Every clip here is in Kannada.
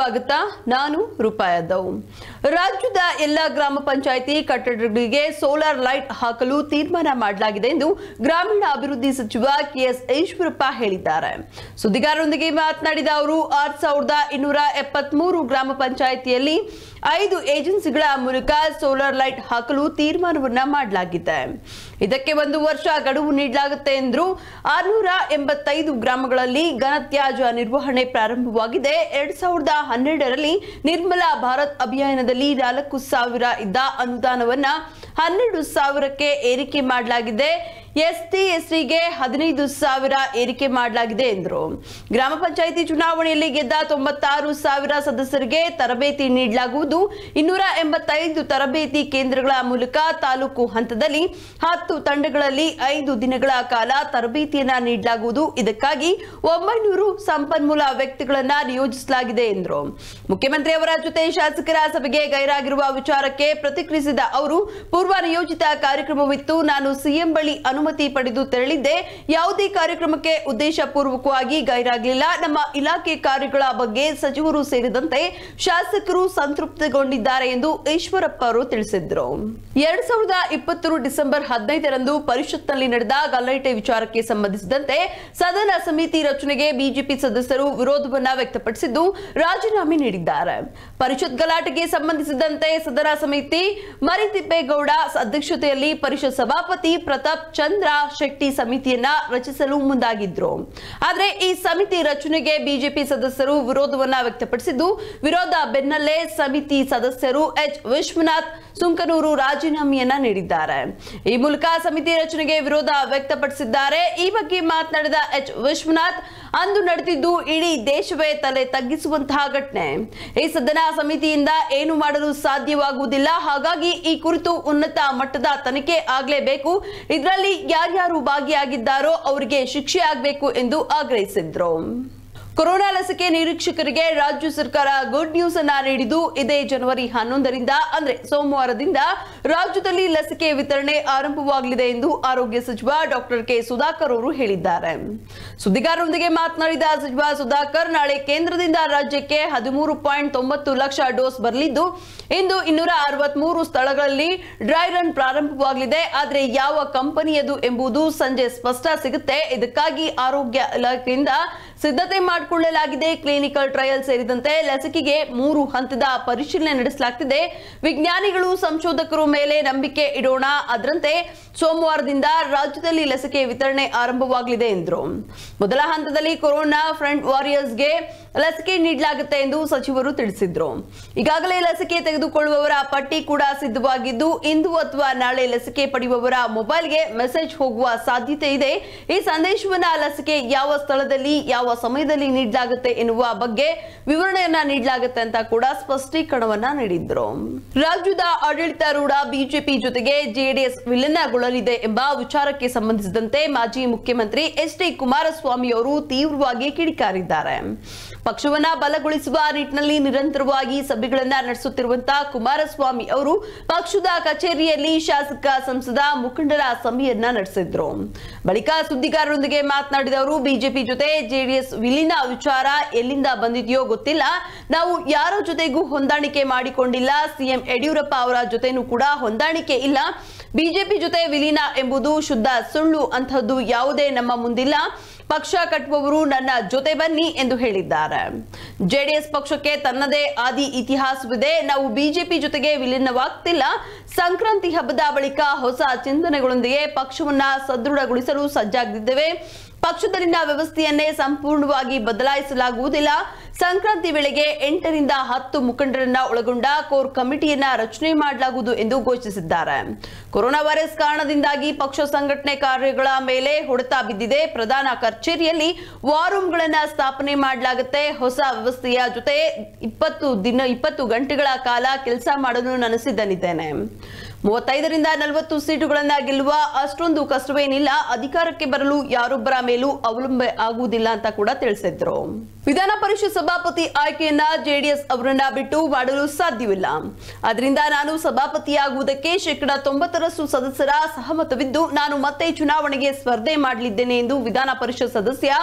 ಸ್ವಾಗತ ನಾನು ರೂಪಾಯದವ್ ರಾಜ್ಯದ ಎಲ್ಲ ಗ್ರಾಮ ಪಂಚಾಯಿತಿ ಕಟ್ಟಡಗಳಿಗೆ ಸೋಲಾರ್ ಲೈಟ್ ಹಾಕಲು ತೀರ್ಮಾನ ಮಾಡಲಾಗಿದೆ ಎಂದು ಗ್ರಾಮೀಣ ಅಭಿವೃದ್ಧಿ ಸಚಿವ ಕೆಎಸ್ ಈಶ್ವರಪ್ಪ ಹೇಳಿದ್ದಾರೆ ಸುದ್ದಿಗಾರರೊಂದಿಗೆ ಮಾತನಾಡಿದ ಅವರು ಆರ್ ಸಾವಿರದ ಇನ್ನೂರ ಎಪ್ಪತ್ಮೂರು ಗ್ರಾಮ ಪಂಚಾಯಿತಿಯಲ್ಲಿ ಐದು ಏಜೆನ್ಸಿಗಳ ಮೂಲಕ ಸೋಲಾರ್ ಲೈಟ್ ಹಾಕಲು ತೀರ್ಮಾನವನ್ನ ಮಾಡಲಾಗಿದೆ ಇದಕ್ಕೆ ಒಂದು ವರ್ಷ ಗಡುವು ನೀಡಲಾಗುತ್ತೆ ಎಂದ್ರು ಆರ್ನೂರ ಎಂಬತ್ತೈದು ಗ್ರಾಮಗಳಲ್ಲಿ ಘನತ್ಯಾಜ್ಯ ನಿರ್ವಹಣೆ ಪ್ರಾರಂಭವಾಗಿದೆ ಎರಡ್ ಸಾವಿರದ ಹನ್ನೆರಡರಲ್ಲಿ ನಿರ್ಮಲಾ ಭಾರತ್ ಅಭಿಯಾನದಲ್ಲಿ ನಾಲ್ಕು ಸಾವಿರ ಇದ್ದ ಅನುದಾನವನ್ನ ಹನ್ನೆರಡು ಸಾವಿರಕ್ಕೆ ಏರಿಕೆ ಮಾಡಲಾಗಿದೆ ಎಸ್ಟಿ ಎಸ್ಟಿಗೆ ಹದಿನೈದು ಸಾವಿರ ಏರಿಕೆ ಮಾಡಲಾಗಿದೆ ಎಂದರು ಗ್ರಾಮ ಪಂಚಾಯಿತಿ ಚುನಾವಣೆಯಲ್ಲಿ ಗೆದ್ದ ತೊಂಬತ್ತಾರು ಸಾವಿರ ಸದಸ್ಯರಿಗೆ ತರಬೇತಿ ನೀಡಲಾಗುವುದು ಇನ್ನೂರ ಎಂಬತ್ತೈದು ತರಬೇತಿ ಕೇಂದ್ರಗಳ ಮೂಲಕ ತಾಲೂಕು ಹಂತದಲ್ಲಿ ಹತ್ತು ತಂಡಗಳಲ್ಲಿ ಐದು ದಿನಗಳ ಕಾಲ ತರಬೇತಿಯನ್ನ ನೀಡಲಾಗುವುದು ಇದಕ್ಕಾಗಿ ಒಂಬೈನೂರು ಸಂಪನ್ಮೂಲ ವ್ಯಕ್ತಿಗಳನ್ನ ನಿಯೋಜಿಸಲಾಗಿದೆ ಎಂದರು ಮುಖ್ಯಮಂತ್ರಿ ಅವರ ಜೊತೆ ಶಾಸಕರ ಸಭೆಗೆ ಗೈರಾಗಿರುವ ವಿಚಾರಕ್ಕೆ ಪ್ರತಿಕ್ರಿಯಿಸಿದ ಅವರು ಪೂರ್ವ ನಿಯೋಜಿತ ಕಾರ್ಯಕ್ರಮವಿತ್ತು ನಾನು ಸಿಎಂ ಬಳಿ ಅನುಮತಿ ಪಡೆದು ತೆರಳಿದ್ದೆ ಯಾವುದೇ ಕಾರ್ಯಕ್ರಮಕ್ಕೆ ಉದ್ದೇಶಪೂರ್ವಕವಾಗಿ ಗೈರಾಗಲಿಲ್ಲ ನಮ್ಮ ಇಲಾಖೆ ಕಾರ್ಯಗಳ ಬಗ್ಗೆ ಸಚಿವರು ಸೇರಿದಂತೆ ಶಾಸಕರು ಸಂತೃಪ್ತಿಗೊಂಡಿದ್ದಾರೆ ಎಂದು ಈಶ್ವರಪ್ಪ ಅವರು ತಿಳಿಸಿದ್ರು ಎರಡ್ ಸಾವಿರದ ಇಪ್ಪತ್ತರ ಡಿಸೆಂಬರ್ ಹದಿನೈದರಂದು ಪರಿಷತ್ನಲ್ಲಿ ನಡೆದ ಗಲಾಟೆ ವಿಚಾರಕ್ಕೆ ಸಂಬಂಧಿಸಿದಂತೆ ಸದನ ಸಮಿತಿ ರಚನೆಗೆ ಬಿಜೆಪಿ ಸದಸ್ಯರು ವಿರೋಧವನ್ನ ವ್ಯಕ್ತಪಡಿಸಿದ್ದು ರಾಜೀನಾಮೆ ನೀಡಿದ್ದಾರೆ ಪರಿಷತ್ ಗಲಾಟೆಗೆ ಸಂಬಂಧಿಸಿದಂತೆ ಸದನ ಸಮಿತಿ ಮರಿತಿಪ್ಪೇಗೌಡ ಅಧ್ಯಕ್ಷತೆಯಲ್ಲಿ ಪರಿಷತ್ ಸಭಾಪತಿ ಪ್ರತಾಪ್ ಚಂದ್ರ ಶೆಟ್ಟಿ ಸಮಿತಿಯನ್ನ ರಚಿಸಲು ಮುಂದಾಗಿದ್ರು ಆದ್ರೆ ಈ ಸಮಿತಿ ರಚನೆಗೆ ಬಿಜೆಪಿ ಸದಸ್ಯರು ವಿರೋಧವನ್ನ ವ್ಯಕ್ತಪಡಿಸಿದ್ದು ವಿರೋಧ ಬೆನ್ನಲ್ಲೇ ಸಮಿತಿ ಸದಸ್ಯರು ಎಚ್ ವಿಶ್ವನಾಥ್ ಸುಂಕನೂರು ರಾಜೀನಾಮೆಯನ್ನ ನೀಡಿದ್ದಾರೆ ಈ ಮೂಲಕ ಸಮಿತಿ ರಚನೆಗೆ ವಿರೋಧ ವ್ಯಕ್ತಪಡಿಸಿದ್ದಾರೆ ಈ ಬಗ್ಗೆ ಮಾತನಾಡಿದ ಎಚ್ ವಿಶ್ವನಾಥ್ ಅಂದು ನಡೆದಿದ್ದು ಇಡೀ ದೇಶವೇ ತಲೆ ತಗ್ಗಿಸುವಂತಹ ಘಟನೆ ಈ ಸದನ ಸಮಿತಿಯಿಂದ ಏನು ಮಾಡಲು ಸಾಧ್ಯವಾಗುವುದಿಲ್ಲ ಹಾಗಾಗಿ ಈ ಕುರಿತು ಉನ್ನತ ಮಟ್ಟದ ತನಿಖೆ ಆಗಲೇಬೇಕು ಇದರಲ್ಲಿ ಯಾರ್ಯಾರು ಭಾಗಿಯಾಗಿದ್ದಾರೋ ಅವರಿಗೆ ಶಿಕ್ಷೆ ಆಗಬೇಕು ಎಂದು ಆಗ್ರಹಿಸಿದ್ರು ಕೊರೋನಾ ಲಸಿಕೆ ನಿರೀಕ್ಷಕರಿಗೆ ರಾಜ್ಯ ಸರ್ಕಾರ ಗುಡ್ ನ್ಯೂಸ್ ಅನ್ನ ನೀಡಿದ್ದು ಇದೇ ಜನವರಿ ಹನ್ನೊಂದರಿಂದ ಅಂದ್ರೆ ಸೋಮವಾರದಿಂದ ರಾಜ್ಯದಲ್ಲಿ ಲಸಿಕೆ ವಿತರಣೆ ಆರಂಭವಾಗಲಿದೆ ಎಂದು ಆರೋಗ್ಯ ಸಚಿವ ಡಾಕ್ಟರ್ ಕೆ ಸುಧಾಕರ್ ಅವರು ಹೇಳಿದ್ದಾರೆ ಸುದ್ದಿಗಾರರೊಂದಿಗೆ ಮಾತನಾಡಿದ ಸಚಿವ ಸುಧಾಕರ್ ನಾಳೆ ಕೇಂದ್ರದಿಂದ ರಾಜ್ಯಕ್ಕೆ ಹದಿಮೂರು ಪಾಯಿಂಟ್ ತೊಂಬತ್ತು ಲಕ್ಷ ಡೋಸ್ ಬರಲಿದ್ದು ಇಂದು ಇನ್ನೂರ ಅರವತ್ಮೂರು ಸ್ಥಳಗಳಲ್ಲಿ ಡ್ರೈ ರನ್ ಪ್ರಾರಂಭವಾಗಲಿದೆ ಆದರೆ ಯಾವ ಕಂಪನಿಯದು ಎಂಬುದು ಸಂಜೆ ಸ್ಪಷ್ಟ ಸಿಗುತ್ತೆ ಇದಕ್ಕಾಗಿ ಆರೋಗ್ಯ ಇಲಾಖೆಯಿಂದ ಸಿದ್ಧತೆ ಮಾಡಿಕೊಳ್ಳಲಾಗಿದೆ ಕ್ಲಿನಿಕಲ್ ಟ್ರಯಲ್ ಸೇರಿದಂತೆ ಲಸಿಕೆಗೆ ಮೂರು ಹಂತದ ಪರಿಶೀಲನೆ ನಡೆಸಲಾಗ್ತಿದೆ ವಿಜ್ಞಾನಿಗಳು ಸಂಶೋಧಕರು ಮೇಲೆ ನಂಬಿಕೆ ಇಡೋಣ ಅದರಂತೆ ಸೋಮವಾರದಿಂದ ರಾಜ್ಯದಲ್ಲಿ ಲಸಿಕೆ ವಿತರಣೆ ಆರಂಭವಾಗಲಿದೆ ಎಂದರು ಮೊದಲ ಹಂತದಲ್ಲಿ ಕೊರೋನಾ ಫ್ರಂಟ್ ವಾರಿಯರ್ಸ್ಗೆ ಲಸಿಕೆ ನೀಡಲಾಗುತ್ತೆ ಎಂದು ಸಚಿವರು ತಿಳಿಸಿದ್ರು ಈಗಾಗಲೇ ಲಸಿಕೆ ತೆಗೆದುಕೊಳ್ಳುವವರ ಪಟ್ಟಿ ಕೂಡ ಸಿದ್ಧವಾಗಿದ್ದು ಇಂದು ಅಥವಾ ನಾಳೆ ಲಸಿಕೆ ಪಡೆಯುವವರ ಮೊಬೈಲ್ಗೆ ಮೆಸೇಜ್ ಹೋಗುವ ಸಾಧ್ಯತೆ ಇದೆ ಈ ಸಂದೇಶವನ್ನ ಲಸಿಕೆ ಯಾವ ಸ್ಥಳದಲ್ಲಿ ಯಾವ ಸಮಯದಲ್ಲಿ ನೀಡಲಾಗುತ್ತೆ ಎನ್ನುವ ಬಗ್ಗೆ ವಿವರಣೆಯನ್ನ ನೀಡಲಾಗುತ್ತೆ ಅಂತ ಕೂಡ ಸ್ಪಷ್ಟೀಕರಣವನ್ನ ನೀಡಿದ್ರು ರಾಜ್ಯದ ಆಡಳಿತಾರೂಢ ಬಿಜೆಪಿ ಜೊತೆಗೆ ಜೆಡಿಎಸ್ ವಿಲೀನಗೊಳ್ಳಲಿದೆ ಎಂಬ ವಿಚಾರಕ್ಕೆ ಸಂಬಂಧಿಸಿದಂತೆ ಮಾಜಿ ಮುಖ್ಯಮಂತ್ರಿ ಎಚ್ ಡಿ ಕುಮಾರಸ್ವಾಮಿ ಅವರು ತೀವ್ರವಾಗಿ ಕಿಡಿಕಾರಿದ್ದಾರೆ ಪಕ್ಷವನ್ನ ಬಲಗೊಳಿಸುವ ನಿಟ್ಟಿನಲ್ಲಿ ನಿರಂತರವಾಗಿ ಸಭೆಗಳನ್ನ ನಡೆಸುತ್ತಿರುವಂತಹ ಕುಮಾರಸ್ವಾಮಿ ಅವರು ಪಕ್ಷದ ಕಚೇರಿಯಲ್ಲಿ ಶಾಸಕ ಸಂಸದ ಮುಖಂಡರ ಸಭೆಯನ್ನ ನಡೆಸಿದ್ರು ಬಳಿಕ ಸುದ್ದಿಗಾರರೊಂದಿಗೆ ಮಾತನಾಡಿದ ಅವರು ಬಿಜೆಪಿ ಜೊತೆ ಜೆಡಿಎಸ್ ವಿಲೀನ ವಿಚಾರ ಎಲ್ಲಿಂದ ಬಂದಿದೆಯೋ ಗೊತ್ತಿಲ್ಲ ನಾವು ಯಾರ ಜೊತೆಗೂ ಹೊಂದಾಣಿಕೆ ಮಾಡಿಕೊಂಡಿಲ್ಲ ಸಿಎಂ ಯಡಿಯೂರಪ್ಪ ಅವರ ಜೊತೆನೂ ಕೂಡ ಹೊಂದಾಣಿಕೆ ಇಲ್ಲ ಬಿಜೆಪಿ ಜೊತೆ ವಿಲೀನ ಎಂಬುದು ಶುದ್ಧ ಸುಳ್ಳು ಅಂತಹದ್ದು ಯಾವುದೇ ನಮ್ಮ ಮುಂದಿಲ್ಲ ಪಕ್ಷ ಕಟ್ಟುವವರು ನನ್ನ ಜೊತೆ ಬನ್ನಿ ಎಂದು ಹೇಳಿದ್ದಾರೆ ಜೆಡಿಎಸ್ ಪಕ್ಷಕ್ಕೆ ತನ್ನದೇ ಆದಿ ಇತಿಹಾಸವಿದೆ ನಾವು ಬಿಜೆಪಿ ಜೊತೆಗೆ ವಿಲೀನವಾಗ್ತಿಲ್ಲ ಸಂಕ್ರಾಂತಿ ಹಬ್ಬದ ಬಳಿಕ ಹೊಸ ಚಿಂತನೆಗಳೊಂದಿಗೆ ಪಕ್ಷವನ್ನ ಸದೃಢಗೊಳಿಸಲು ಸಜ್ಜಾಗಿದ್ದೇವೆ ಪಕ್ಷದಲ್ಲಿನ ವ್ಯವಸ್ಥೆಯನ್ನೇ ಸಂಪೂರ್ಣವಾಗಿ ಬದಲಾಯಿಸಲಾಗುವುದಿಲ್ಲ ಸಂಕ್ರಾಂತಿ ವೇಳೆಗೆ ಎಂಟರಿಂದ ಹತ್ತು ಮುಖಂಡರನ್ನ ಒಳಗೊಂಡ ಕೋರ್ ಕಮಿಟಿಯನ್ನ ರಚನೆ ಮಾಡಲಾಗುವುದು ಎಂದು ಘೋಷಿಸಿದ್ದಾರೆ ಕೊರೋನಾ ವೈರಸ್ ಕಾರಣದಿಂದಾಗಿ ಪಕ್ಷ ಸಂಘಟನೆ ಕಾರ್ಯಗಳ ಮೇಲೆ ಹೊಡೆತ ಬಿದ್ದಿದೆ ಪ್ರಧಾನ ಕಚೇರಿಯಲ್ಲಿ ವಾರ್ ರೂಮ್ಗಳನ್ನ ಸ್ಥಾಪನೆ ಮಾಡಲಾಗುತ್ತೆ ಹೊಸ ವ್ಯವಸ್ಥೆಯ ಜೊತೆ ಇಪ್ಪತ್ತು ದಿನ ಇಪ್ಪತ್ತು ಗಂಟೆಗಳ ಕಾಲ ಕೆಲಸ ಮಾಡಲು ನಾನು ಸಿದ್ಧನಿದ್ದೇನೆ ಮೂವತ್ತೈದರಿಂದ ನಲವತ್ತು ಸೀಟುಗಳನ್ನ ಗೆಲ್ಲುವ ಅಷ್ಟೊಂದು ಕಷ್ಟವೇನಿಲ್ಲ ಅಧಿಕಾರಕ್ಕೆ ಬರಲು ಯಾರೊಬ್ಬರ ಮೇಲೂ ಅವಲಂಬನೆ ಆಗುವುದಿಲ್ಲ ಅಂತ ಕೂಡ ತಿಳಿಸಿದ್ರು ವಿಧಾನ ಪರಿಷತ್ ಸಭಾಪತಿ ಆಯ್ಕೆಯನ್ನ ಜೆಡಿಎಸ್ ಅವರನ್ನ ಬಿಟ್ಟು ಮಾಡಲು ಸಾಧ್ಯವಿಲ್ಲ ಅದರಿಂದ ನಾನು ಸಭಾಪತಿಯಾಗುವುದಕ್ಕೆ ಶೇಕಡಾ ತೊಂಬತ್ತರಷ್ಟು ಸದಸ್ಯರ ಸಹಮತವಿದ್ದು ನಾನು ಮತ್ತೆ ಚುನಾವಣೆಗೆ ಸ್ಪರ್ಧೆ ಮಾಡಲಿದ್ದೇನೆ ಎಂದು ವಿಧಾನ ಪರಿಷತ್ ಸದಸ್ಯ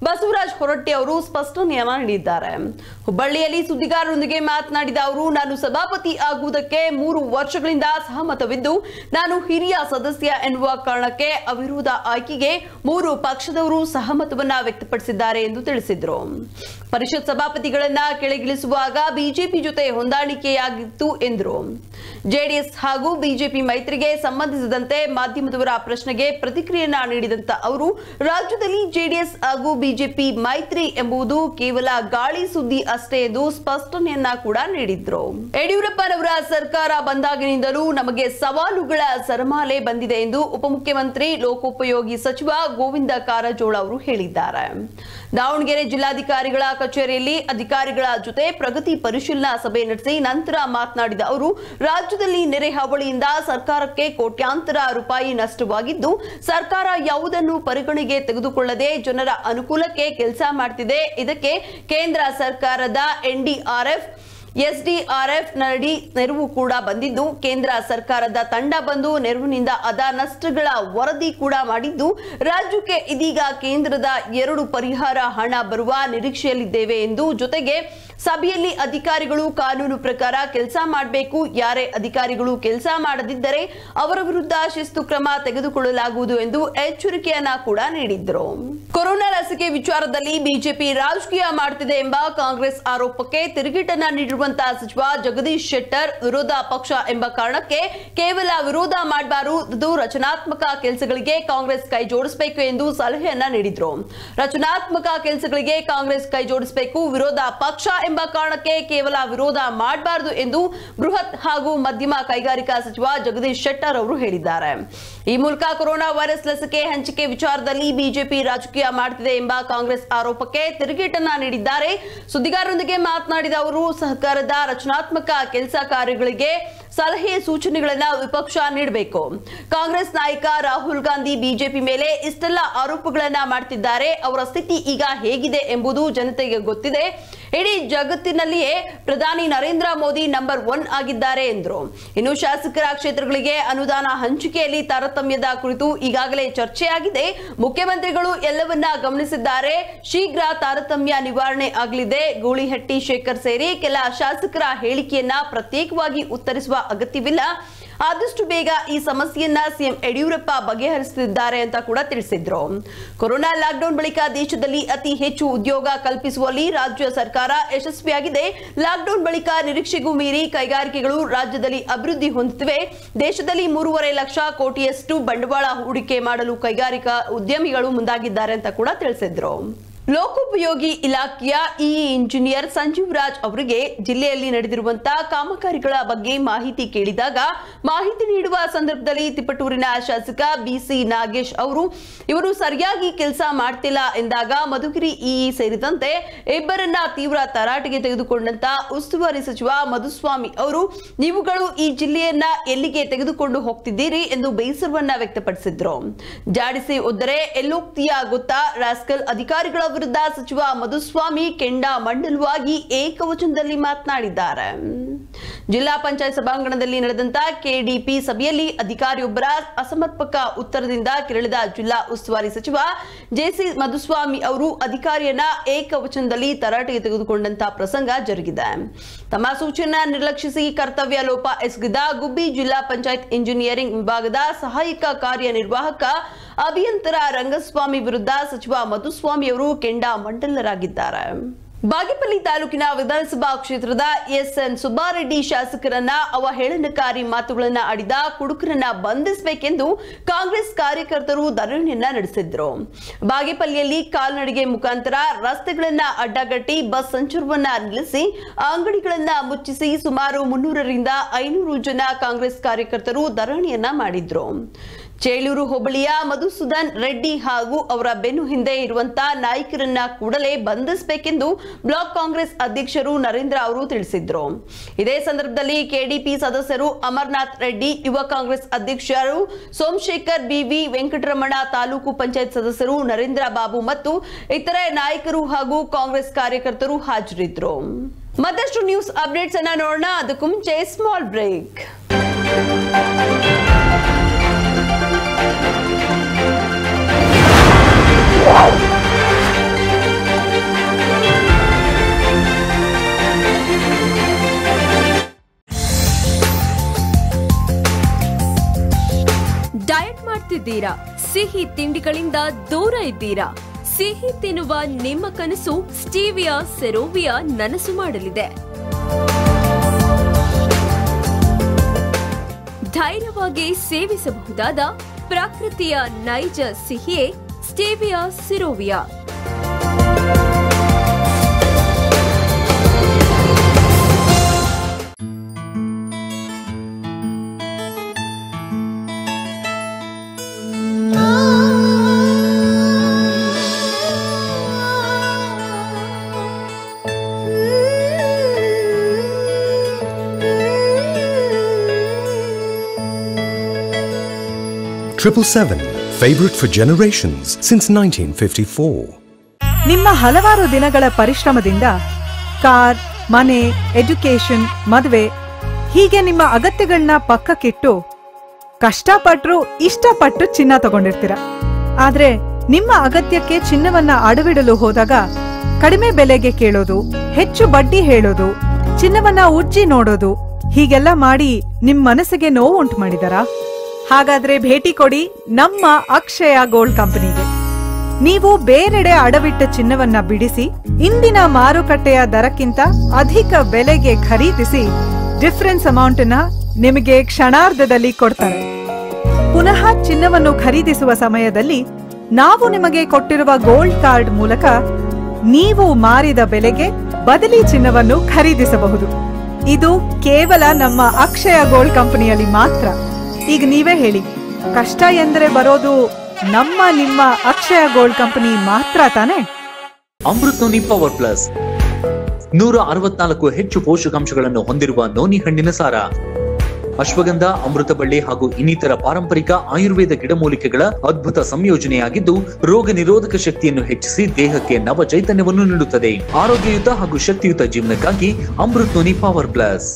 ಬಸವರಾಜ ಹೊರಟ್ಟಿ ಅವರು ಸ್ಪಷ್ಟನೆಯನ್ನ ನೀಡಿದ್ದಾರೆ ಹುಬ್ಬಳ್ಳಿಯಲ್ಲಿ ಸುದ್ದಿಗಾರರೊಂದಿಗೆ ಮಾತನಾಡಿದ ಅವರು ನಾನು ಸಭಾಪತಿ ಆಗುವುದಕ್ಕೆ ಮೂರು ವರ್ಷಗಳಿಂದ ಸಹಮತವಿದ್ದು ನಾನು ಹಿರಿಯ ಸದಸ್ಯ ಎನ್ನುವ ಕಾರಣಕ್ಕೆ ಅವಿರೋಧ ಆಯ್ಕೆಗೆ ಮೂರು ಪಕ್ಷದವರು ಸಹಮತವನ್ನ ವ್ಯಕ್ತಪಡಿಸಿದ್ದಾರೆ ಎಂದು ತಿಳಿಸಿದರು ಪರಿಷತ್ ಸಭಾಪತಿಗಳನ್ನ ಕೆಳಗಿಳಿಸುವಾಗ ಬಿಜೆಪಿ ಜೊತೆ ಹೊಂದಾಣಿಕೆಯಾಗಿತ್ತು ಎಂದರು ಜೆಡಿಎಸ್ ಹಾಗೂ ಬಿಜೆಪಿ ಮೈತ್ರಿಗೆ ಸಂಬಂಧಿಸಿದಂತೆ ಮಾಧ್ಯಮದವರ ಪ್ರಶ್ನೆಗೆ ಪ್ರತಿಕ್ರಿಯೆಯನ್ನ ನೀಡಿದಂತ ಅವರು ರಾಜ್ಯದಲ್ಲಿ ಜೆಡಿಎಸ್ ಹಾಗೂ ಬಿಜೆಪಿ ಮೈತ್ರಿ ಎಂಬುದು ಕೇವಲ ಗಾಳಿ ಸುದ್ದಿ ಅಷ್ಟೇ ಎಂದು ಸ್ಪಷ್ಟನೆಯನ್ನ ಕೂಡ ನೀಡಿದ್ರು ಯಡಿಯೂರಪ್ಪನವರ ಸರ್ಕಾರ ಬಂದಾಗಿನಿಂದಲೂ ನಮಗೆ ಸವಾಲುಗಳ ಸರಮಾಲೆ ಬಂದಿದೆ ಎಂದು ಉಪಮುಖ್ಯಮಂತ್ರಿ ಲೋಕೋಪಯೋಗಿ ಸಚಿವ ಗೋವಿಂದ ಕಾರಜೋಳ ಅವರು ಹೇಳಿದ್ದಾರೆ ದಾವಣಗೆರೆ ಜಿಲ್ಲಾಧಿಕಾರಿಗಳ ಕಚೇರಿಯಲ್ಲಿ ಅಧಿಕಾರಿಗಳ ಜೊತೆ ಪ್ರಗತಿ ಪರಿಶೀಲನಾ ಸಭೆ ನಡೆಸಿ ನಂತರ ಮಾತನಾಡಿದ ಅವರು ರಾಜ್ಯದಲ್ಲಿ ನೆರೆ ಹಾವಳಿಯಿಂದ ಸರ್ಕಾರಕ್ಕೆ ಕೋಟ್ಯಾಂತರ ರೂಪಾಯಿ ನಷ್ಟವಾಗಿದ್ದು ಸರ್ಕಾರ ಯಾವುದನ್ನು ಪರಿಗಣನೆಗೆ ತೆಗೆದುಕೊಳ್ಳದೆ ಜನರ ಅನುಕೂಲಕ್ಕೆ ಕೆಲಸ ಮಾಡ್ತಿದೆ ಇದಕ್ಕೆ ಕೇಂದ್ರ ಸರ್ಕಾರದ ಎನ್ಡಿಆರ್ಎಫ್ ಎಸ್ಡಿಆರ್ಎಫ್ ನಡಿ ನೆರವು ಕೂಡ ಬಂದಿದ್ದು ಕೇಂದ್ರ ಸರ್ಕಾರದ ತಂಡ ಬಂದು ನೆರವಿನಿಂದ ಅದ ನಷ್ಟಗಳ ವರದಿ ಕೂಡ ಮಾಡಿದ್ದು ರಾಜ್ಯಕ್ಕೆ ಇದೀಗ ಕೇಂದ್ರದ ಎರಡು ಪರಿಹಾರ ಹಣ ಬರುವ ನಿರೀಕ್ಷೆಯಲ್ಲಿದ್ದೇವೆ ಎಂದು ಜೊತೆಗೆ ಸಭೆಯಲ್ಲಿ ಅಧಿಕಾರಿಗಳು ಕಾನೂನು ಪ್ರಕಾರ ಕೆಲಸ ಮಾಡಬೇಕು ಯಾರೇ ಅಧಿಕಾರಿಗಳು ಕೆಲಸ ಮಾಡದಿದ್ದರೆ ಅವರ ವಿರುದ್ಧ ಶಿಸ್ತು ಕ್ರಮ ತೆಗೆದುಕೊಳ್ಳಲಾಗುವುದು ಎಂದು ಎಚ್ಚರಿಕೆಯನ್ನ ಕೂಡ ನೀಡಿದ್ರು ಕೊರೋನಾ ಲಸಿಕೆ ವಿಚಾರದಲ್ಲಿ ಬಿಜೆಪಿ ರಾಜಕೀಯ ಮಾಡುತ್ತಿದೆ ಎಂಬ ಕಾಂಗ್ರೆಸ್ ಆರೋಪಕ್ಕೆ ತಿರುಗೇಟನ್ನ ನೀಡಿರುವಂತಹ ಸಚಿವ ಜಗದೀಶ್ ಶೆಟ್ಟರ್ ವಿರೋಧ ಪಕ್ಷ ಎಂಬ ಕಾರಣಕ್ಕೆ ಕೇವಲ ವಿರೋಧ ಮಾಡಬಾರದು ರಚನಾತ್ಮಕ ಕೆಲಸಗಳಿಗೆ ಕಾಂಗ್ರೆಸ್ ಕೈ ಜೋಡಿಸಬೇಕು ಎಂದು ಸಲಹೆಯನ್ನ ನೀಡಿದ್ರು ರಚನಾತ್ಮಕ ಕೆಲಸಗಳಿಗೆ ಕಾಂಗ್ರೆಸ್ ಕೈ ಜೋಡಿಸಬೇಕು ವಿರೋಧ ಪಕ್ಷ ಎಂಬ ಕಾರಣಕ್ಕೆ ಕೇವಲ ವಿರೋಧ ಮಾಡಬಾರದು ಎಂದು ಬೃಹತ್ ಹಾಗೂ ಮಧ್ಯಮ ಕೈಗಾರಿಕಾ ಸಚಿವ ಜಗದೀಶ್ ಶೆಟ್ಟರ್ ಅವರು ಹೇಳಿದ್ದಾರೆ ಈ ಮೂಲಕ ಕೊರೋನಾ ವೈರಸ್ ಲಸಿಕೆ ಹಂಚಿಕೆ ವಿಚಾರದಲ್ಲಿ ಬಿಜೆಪಿ ರಾಜಕೀಯ ಮಾಡುತ್ತಿದೆ ಎಂಬ ಕಾಂಗ್ರೆಸ್ ಆರೋಪಕ್ಕೆ ತಿರುಗೇಟನ್ನ ನೀಡಿದ್ದಾರೆ ಸುದ್ದಿಗಾರರೊಂದಿಗೆ ಮಾತನಾಡಿದ ಅವರು ಸಹಕಾರದ ರಚನಾತ್ಮಕ ಕೆಲಸ ಕಾರ್ಯಗಳಿಗೆ ಸಲಹೆ ಸೂಚನೆಗಳನ್ನ ವಿಪಕ್ಷ ನೀಡಬೇಕು ಕಾಂಗ್ರೆಸ್ ನಾಯಕ ರಾಹುಲ್ ಗಾಂಧಿ ಬಿಜೆಪಿ ಮೇಲೆ ಇಷ್ಟೆಲ್ಲ ಆರೋಪಗಳನ್ನ ಮಾಡ್ತಿದ್ದಾರೆ ಅವರ ಸ್ಥಿತಿ ಈಗ ಹೇಗಿದೆ ಎಂಬುದು ಜನತೆಗೆ ಗೊತ್ತಿದೆ ಇಡೀ ಜಗತ್ತಿನಲ್ಲಿಯೇ ಪ್ರಧಾನಿ ನರೇಂದ್ರ ಮೋದಿ ನಂಬರ್ ಒನ್ ಆಗಿದ್ದಾರೆ ಎಂದರು ಇನ್ನು ಶಾಸಕರ ಕ್ಷೇತ್ರಗಳಿಗೆ ಅನುದಾನ ಹಂಚಿಕೆಯಲ್ಲಿ ತಾರತಮ್ಯದ ಕುರಿತು ಈಗಾಗಲೇ ಚರ್ಚೆಯಾಗಿದೆ ಮುಖ್ಯಮಂತ್ರಿಗಳು ಎಲ್ಲವನ್ನ ಗಮನಿಸಿದ್ದಾರೆ ಶೀಘ್ರ ತಾರತಮ್ಯ ನಿವಾರಣೆ ಆಗಲಿದೆ ಗೂಳಿಹಟ್ಟಿ ಶೇಖರ್ ಸೇರಿ ಕೆಲ ಶಾಸಕರ ಹೇಳಿಕೆಯನ್ನ ಪ್ರತ್ಯೇಕವಾಗಿ ಉತ್ತರಿಸುವ ಅಗತ್ಯವಿಲ್ಲ ಆದಷ್ಟು ಬೇಗ ಈ ಸಮಸ್ಯೆಯನ್ನ ಸಿಎಂ ಯಡಿಯೂರಪ್ಪ ಬಗೆಹರಿಸುತ್ತಿದ್ದಾರೆ ಅಂತ ಕೂಡ ತಿಳಿಸಿದ್ರು ಕೊರೋನಾ ಲಾಕ್ಡೌನ್ ಬಳಿಕ ದೇಶದಲ್ಲಿ ಅತಿ ಹೆಚ್ಚು ಉದ್ಯೋಗ ಕಲ್ಪಿಸುವಲ್ಲಿ ರಾಜ್ಯ ಸರ್ಕಾರ ಯಶಸ್ವಿಯಾಗಿದೆ ಲಾಕ್ಡೌನ್ ಬಳಿಕ ನಿರೀಕ್ಷೆಗೂ ಮೀರಿ ಕೈಗಾರಿಕೆಗಳು ರಾಜ್ಯದಲ್ಲಿ ಅಭಿವೃದ್ಧಿ ಹೊಂದುತ್ತಿವೆ ದೇಶದಲ್ಲಿ ಮೂರುವರೆ ಲಕ್ಷ ಕೋಟಿಯಷ್ಟು ಬಂಡವಾಳ ಹೂಡಿಕೆ ಮಾಡಲು ಕೈಗಾರಿಕಾ ಉದ್ಯಮಿಗಳು ಮುಂದಾಗಿದ್ದಾರೆ ಅಂತ ಕೂಡ ತಿಳಿಸಿದ್ರು ಲೋಕೋಪಯೋಗಿ ಇಲಾಖೆಯ ಇ ಇಂಜಿನಿಯರ್ ಸಂಜೀವ್ ರಾಜ್ ಅವರಿಗೆ ಜಿಲ್ಲೆಯಲ್ಲಿ ನಡೆದಿರುವಂತಹ ಕಾಮಗಾರಿಗಳ ಬಗ್ಗೆ ಮಾಹಿತಿ ಕೇಳಿದಾಗ ಮಾಹಿತಿ ನೀಡುವ ಸಂದರ್ಭದಲ್ಲಿ ತಿಪಟೂರಿನ ಶಾಸಕ ಬಿಸಿ ನಾಗೇಶ್ ಅವರು ಇವರು ಸರಿಯಾಗಿ ಕೆಲಸ ಮಾಡ್ತಿಲ್ಲ ಎಂದಾಗ ಮಧುಗಿರಿ ಇ ಸೇರಿದಂತೆ ಇಬ್ಬರನ್ನ ತೀವ್ರ ತರಾಟೆಗೆ ತೆಗೆದುಕೊಂಡಂತ ಉಸ್ತುವಾರಿ ಸಚಿವ ಮಧುಸ್ವಾಮಿ ಅವರು ನೀವುಗಳು ಈ ಜಿಲ್ಲೆಯನ್ನ ಎಲ್ಲಿಗೆ ತೆಗೆದುಕೊಂಡು ಹೋಗ್ತಿದ್ದೀರಿ ಎಂದು ಬೇಸರವನ್ನ ವ್ಯಕ್ತಪಡಿಸಿದ್ರು ಜಾಡಿಸಿ ಒದ್ದರೆ ಎಲ್ಲೋಗ್ತೀಯಾ ಗೊತ್ತಾ ರಾಸ್ಕಲ್ ಅಧಿಕಾರಿಗಳ ವಿರುದ್ಧ ಸಚಿವ ಮಧುಸ್ವಾಮಿ ಕೆಂಡ ಮಂಡಲವಾಗಿ ಏಕವಚನದಲ್ಲಿ ಮಾತನಾಡಿದ್ದಾರೆ ಜಿಲ್ಲಾ ಪಂಚಾಯತ್ ಸಭಾಂಗಣದಲ್ಲಿ ನಡೆದಂತ ಕೆಡಿಪಿ ಸಭೆಯಲ್ಲಿ ಅಧಿಕಾರಿಯೊಬ್ಬರ ಅಸಮರ್ಪಕ ಉತ್ತರದಿಂದ ಕೆರಳಿದ ಜಿಲ್ಲಾ ಉಸ್ತುವಾರಿ ಸಚಿವ ಜೆಸಿ ಮಧುಸ್ವಾಮಿ ಅವರು ಅಧಿಕಾರಿಯನ್ನ ಏಕವಚನದಲ್ಲಿ ತರಾಟೆಗೆ ತೆಗೆದುಕೊಂಡಂತ ಪ್ರಸಂಗ ಜರುಗಿದೆ ತಮ್ಮ ಸೂಚನೆ ನಿರ್ಲಕ್ಷಿಸಿ ಕರ್ತವ್ಯ ಲೋಪ ಎಸಗಿದ ಗುಬ್ಬಿ ಜಿಲ್ಲಾ ಪಂಚಾಯತ್ ಇಂಜಿನಿಯರಿಂಗ್ ವಿಭಾಗದ ಸಹಾಯಕ ಕಾರ್ಯನಿರ್ವಾಹಕ ಅಭಿಯಂತರ ರಂಗಸ್ವಾಮಿ ವಿರುದ್ಧ ಸಚಿವ ಮಧುಸ್ವಾಮಿ ಅವರು ಕೆಂಡ ಮಂಡಲರಾಗಿದ್ದಾರೆ ಬಾಗೇಪಲ್ಲಿ ತಾಲೂಕಿನ ವಿಧಾನಸಭಾ ಕ್ಷೇತ್ರದ ಎಸ್ಎನ್ ಸುಬ್ಬಾರೆಡ್ಡಿ ಶಾಸಕರನ್ನ ಅವಹೇಳನಕಾರಿ ಮಾತುಗಳನ್ನ ಆಡಿದ ಕುಡುಕರನ್ನ ಬಂಧಿಸಬೇಕೆಂದು ಕಾಂಗ್ರೆಸ್ ಕಾರ್ಯಕರ್ತರು ಧರಣಿಯನ್ನ ನಡೆಸಿದ್ರು ಬಾಗೇಪಲ್ಲಿಯಲ್ಲಿ ಕಾಲ್ನಡಿಗೆ ಮುಖಾಂತರ ರಸ್ತೆಗಳನ್ನ ಅಡ್ಡಗಟ್ಟಿ ಬಸ್ ಸಂಚಾರವನ್ನ ನಿಲ್ಲಿಸಿ ಅಂಗಡಿಗಳನ್ನ ಮುಚ್ಚಿಸಿ ಸುಮಾರು ಮುನ್ನೂರರಿಂದ ಐನೂರು ಜನ ಕಾಂಗ್ರೆಸ್ ಕಾರ್ಯಕರ್ತರು ಧರಣಿಯನ್ನ ಮಾಡಿದ್ರು ಚೇಳೂರು ಹೋಬಳಿಯ ಮಧುಸೂದನ್ ರೆಡ್ಡಿ ಹಾಗೂ ಅವರ ಬೆನ್ನು ಹಿಂದೆ ಇರುವಂತಹ ನಾಯಕರನ್ನ ಕೂಡಲೇ ಬಂಧಿಸಬೇಕೆಂದು ಬ್ಲಾಕ್ ಕಾಂಗ್ರೆಸ್ ಅಧ್ಯಕ್ಷರು ನರೇಂದ್ರ ಅವರು ತಿಳಿಸಿದ್ರು ಇದೇ ಸಂದರ್ಭದಲ್ಲಿ ಕೆಡಿಪಿ ಸದಸ್ಯರು ಅಮರ್ನಾಥ್ ರೆಡ್ಡಿ ಯುವ ಕಾಂಗ್ರೆಸ್ ಅಧ್ಯಕ್ಷರು ಸೋಮಶೇಖರ್ ಬಿವಿ ವೆಂಕಟರಮಣ ತಾಲೂಕು ಪಂಚಾಯತ್ ಸದಸ್ಯರು ನರೇಂದ್ರ ಬಾಬು ಮತ್ತು ಇತರೆ ನಾಯಕರು ಹಾಗೂ ಕಾಂಗ್ರೆಸ್ ಕಾರ್ಯಕರ್ತರು ಹಾಜರಿದ್ದರು ಮತ್ತಷ್ಟು ನ್ಯೂಸ್ ಅಪ್ಡೇಟ್ಸ್ ಅನ್ನ ನೋಡೋಣ ಅದಕ್ಕೂ ಮುಂಚೆ ಸ್ಮಾಲ್ ಬ್ರೇಕ್ ಡಯಟ್ ಮಾಡ್ತಿದ್ದೀರಾ ಸಿಹಿ ತಿಂಡಿಗಳಿಂದ ದೂರ ಇದ್ದೀರಾ ಸಿಹಿ ತಿನ್ನುವ ನಿಮ್ಮ ಕನಸು ಸ್ಟೀವಿಯಾ ಸೆರೋವಿಯಾ ನನಸು ಮಾಡಲಿದೆ ಧೈರ್ಯವಾಗಿ ಸೇವಿಸಬಹುದಾದ ಪ್ರಕೃತಿಯ ನೈಜ ಸಿಹಿಯೇ ಸ್ಟೇವಿಯಾ ಸಿರೋವಿಯಾ Triple Seven, favorite for generations since 1954. ನಿಮ್ಮ ಹಲವಾರು ದಿನಗಳ ಪರಿಶ್ರಮದಿಂದ ಕಾರ್ ಮನೆ ಎಜುಕೇಶನ್ ಮದುವೆ ಹೀಗೆ ನಿಮ್ಮ ಅಗತ್ಯಗಳನ್ನ ಪಕ್ಕಕ್ಕಿಟ್ಟು ಕಷ್ಟಪಟ್ರು ಇಷ್ಟಪಟ್ಟು ಚಿನ್ನ ತಗೊಂಡಿರ್ತೀರ ಆದ್ರೆ ನಿಮ್ಮ ಅಗತ್ಯಕ್ಕೆ ಚಿನ್ನವನ್ನ ಅಡವಿಡಲು ಹೋದಾಗ ಕಡಿಮೆ ಬೆಲೆಗೆ ಕೇಳೋದು ಹೆಚ್ಚು ಬಡ್ಡಿ ಹೇಳೋದು ಚಿನ್ನವನ್ನ ಉಜ್ಜಿ ನೋಡೋದು ಹೀಗೆಲ್ಲ ಮಾಡಿ ನಿಮ್ ಮನಸ್ಸಿಗೆ ನೋವು ಉಂಟು ಮಾಡಿದರಾ ಹಾಗಾದ್ರೆ ಭೇಟಿ ಕೊಡಿ ನಮ್ಮ ಅಕ್ಷಯ ಗೋಲ್ಡ್ ಕಂಪನಿಗೆ ನೀವು ಬೇರೆಡೆ ಅಡವಿಟ್ಟ ಚಿನ್ನವನ್ನ ಬಿಡಿಸಿ ಇಂದಿನ ಮಾರುಕಟ್ಟೆಯ ದರಕ್ಕಿಂತ ಅಧಿಕ ಬೆಲೆಗೆ ಖರೀದಿಸಿ ಡಿಫರೆನ್ಸ್ ಅಮೌಂಟ್ ನ ನಿಮಗೆ ಕ್ಷಣಾರ್ಧದಲ್ಲಿ ಕೊಡ್ತಾರೆ ಪುನಃ ಚಿನ್ನವನ್ನು ಖರೀದಿಸುವ ಸಮಯದಲ್ಲಿ ನಾವು ನಿಮಗೆ ಕೊಟ್ಟಿರುವ ಗೋಲ್ಡ್ ಕಾರ್ಡ್ ಮೂಲಕ ನೀವು ಮಾರಿದ ಬೆಲೆಗೆ ಬದಲಿ ಚಿನ್ನವನ್ನು ಖರೀದಿಸಬಹುದು ಇದು ಕೇವಲ ನಮ್ಮ ಅಕ್ಷಯ ಗೋಲ್ಡ್ ಕಂಪನಿಯಲ್ಲಿ ಮಾತ್ರ ಈಗ ನೀವೇ ಹೇಳಿ ಕಷ್ಟ ಎಂದರೆ ಬರೋದು ನಮ್ಮ ನಿಮ್ಮ ಅಕ್ಷಯ ಗೋಲ್ಡ್ ಕಂಪನಿ ಮಾತ್ರ ತಾನೇ ಅಮೃತ್ ನೋನಿ ಪವರ್ ಪ್ಲಸ್ ನೂರ ಅರವತ್ನಾಲ್ಕು ಹೆಚ್ಚು ಪೋಷಕಾಂಶಗಳನ್ನು ಹೊಂದಿರುವ ನೋನಿ ಹಣ್ಣಿನ ಸಾರ ಅಶ್ವಗಂಧ ಅಮೃತಬಳ್ಳಿ ಹಾಗೂ ಇನ್ನಿತರ ಪಾರಂಪರಿಕ ಆಯುರ್ವೇದ ಗಿಡಮೂಲಿಕೆಗಳ ಅದ್ಭುತ ಸಂಯೋಜನೆಯಾಗಿದ್ದು ರೋಗ ನಿರೋಧಕ ಶಕ್ತಿಯನ್ನು ಹೆಚ್ಚಿಸಿ ದೇಹಕ್ಕೆ ನವ ಚೈತನ್ಯವನ್ನು ನೀಡುತ್ತದೆ ಆರೋಗ್ಯಯುತ ಹಾಗೂ ಶಕ್ತಿಯುತ ಜೀವನಕ್ಕಾಗಿ Amrit noni power plus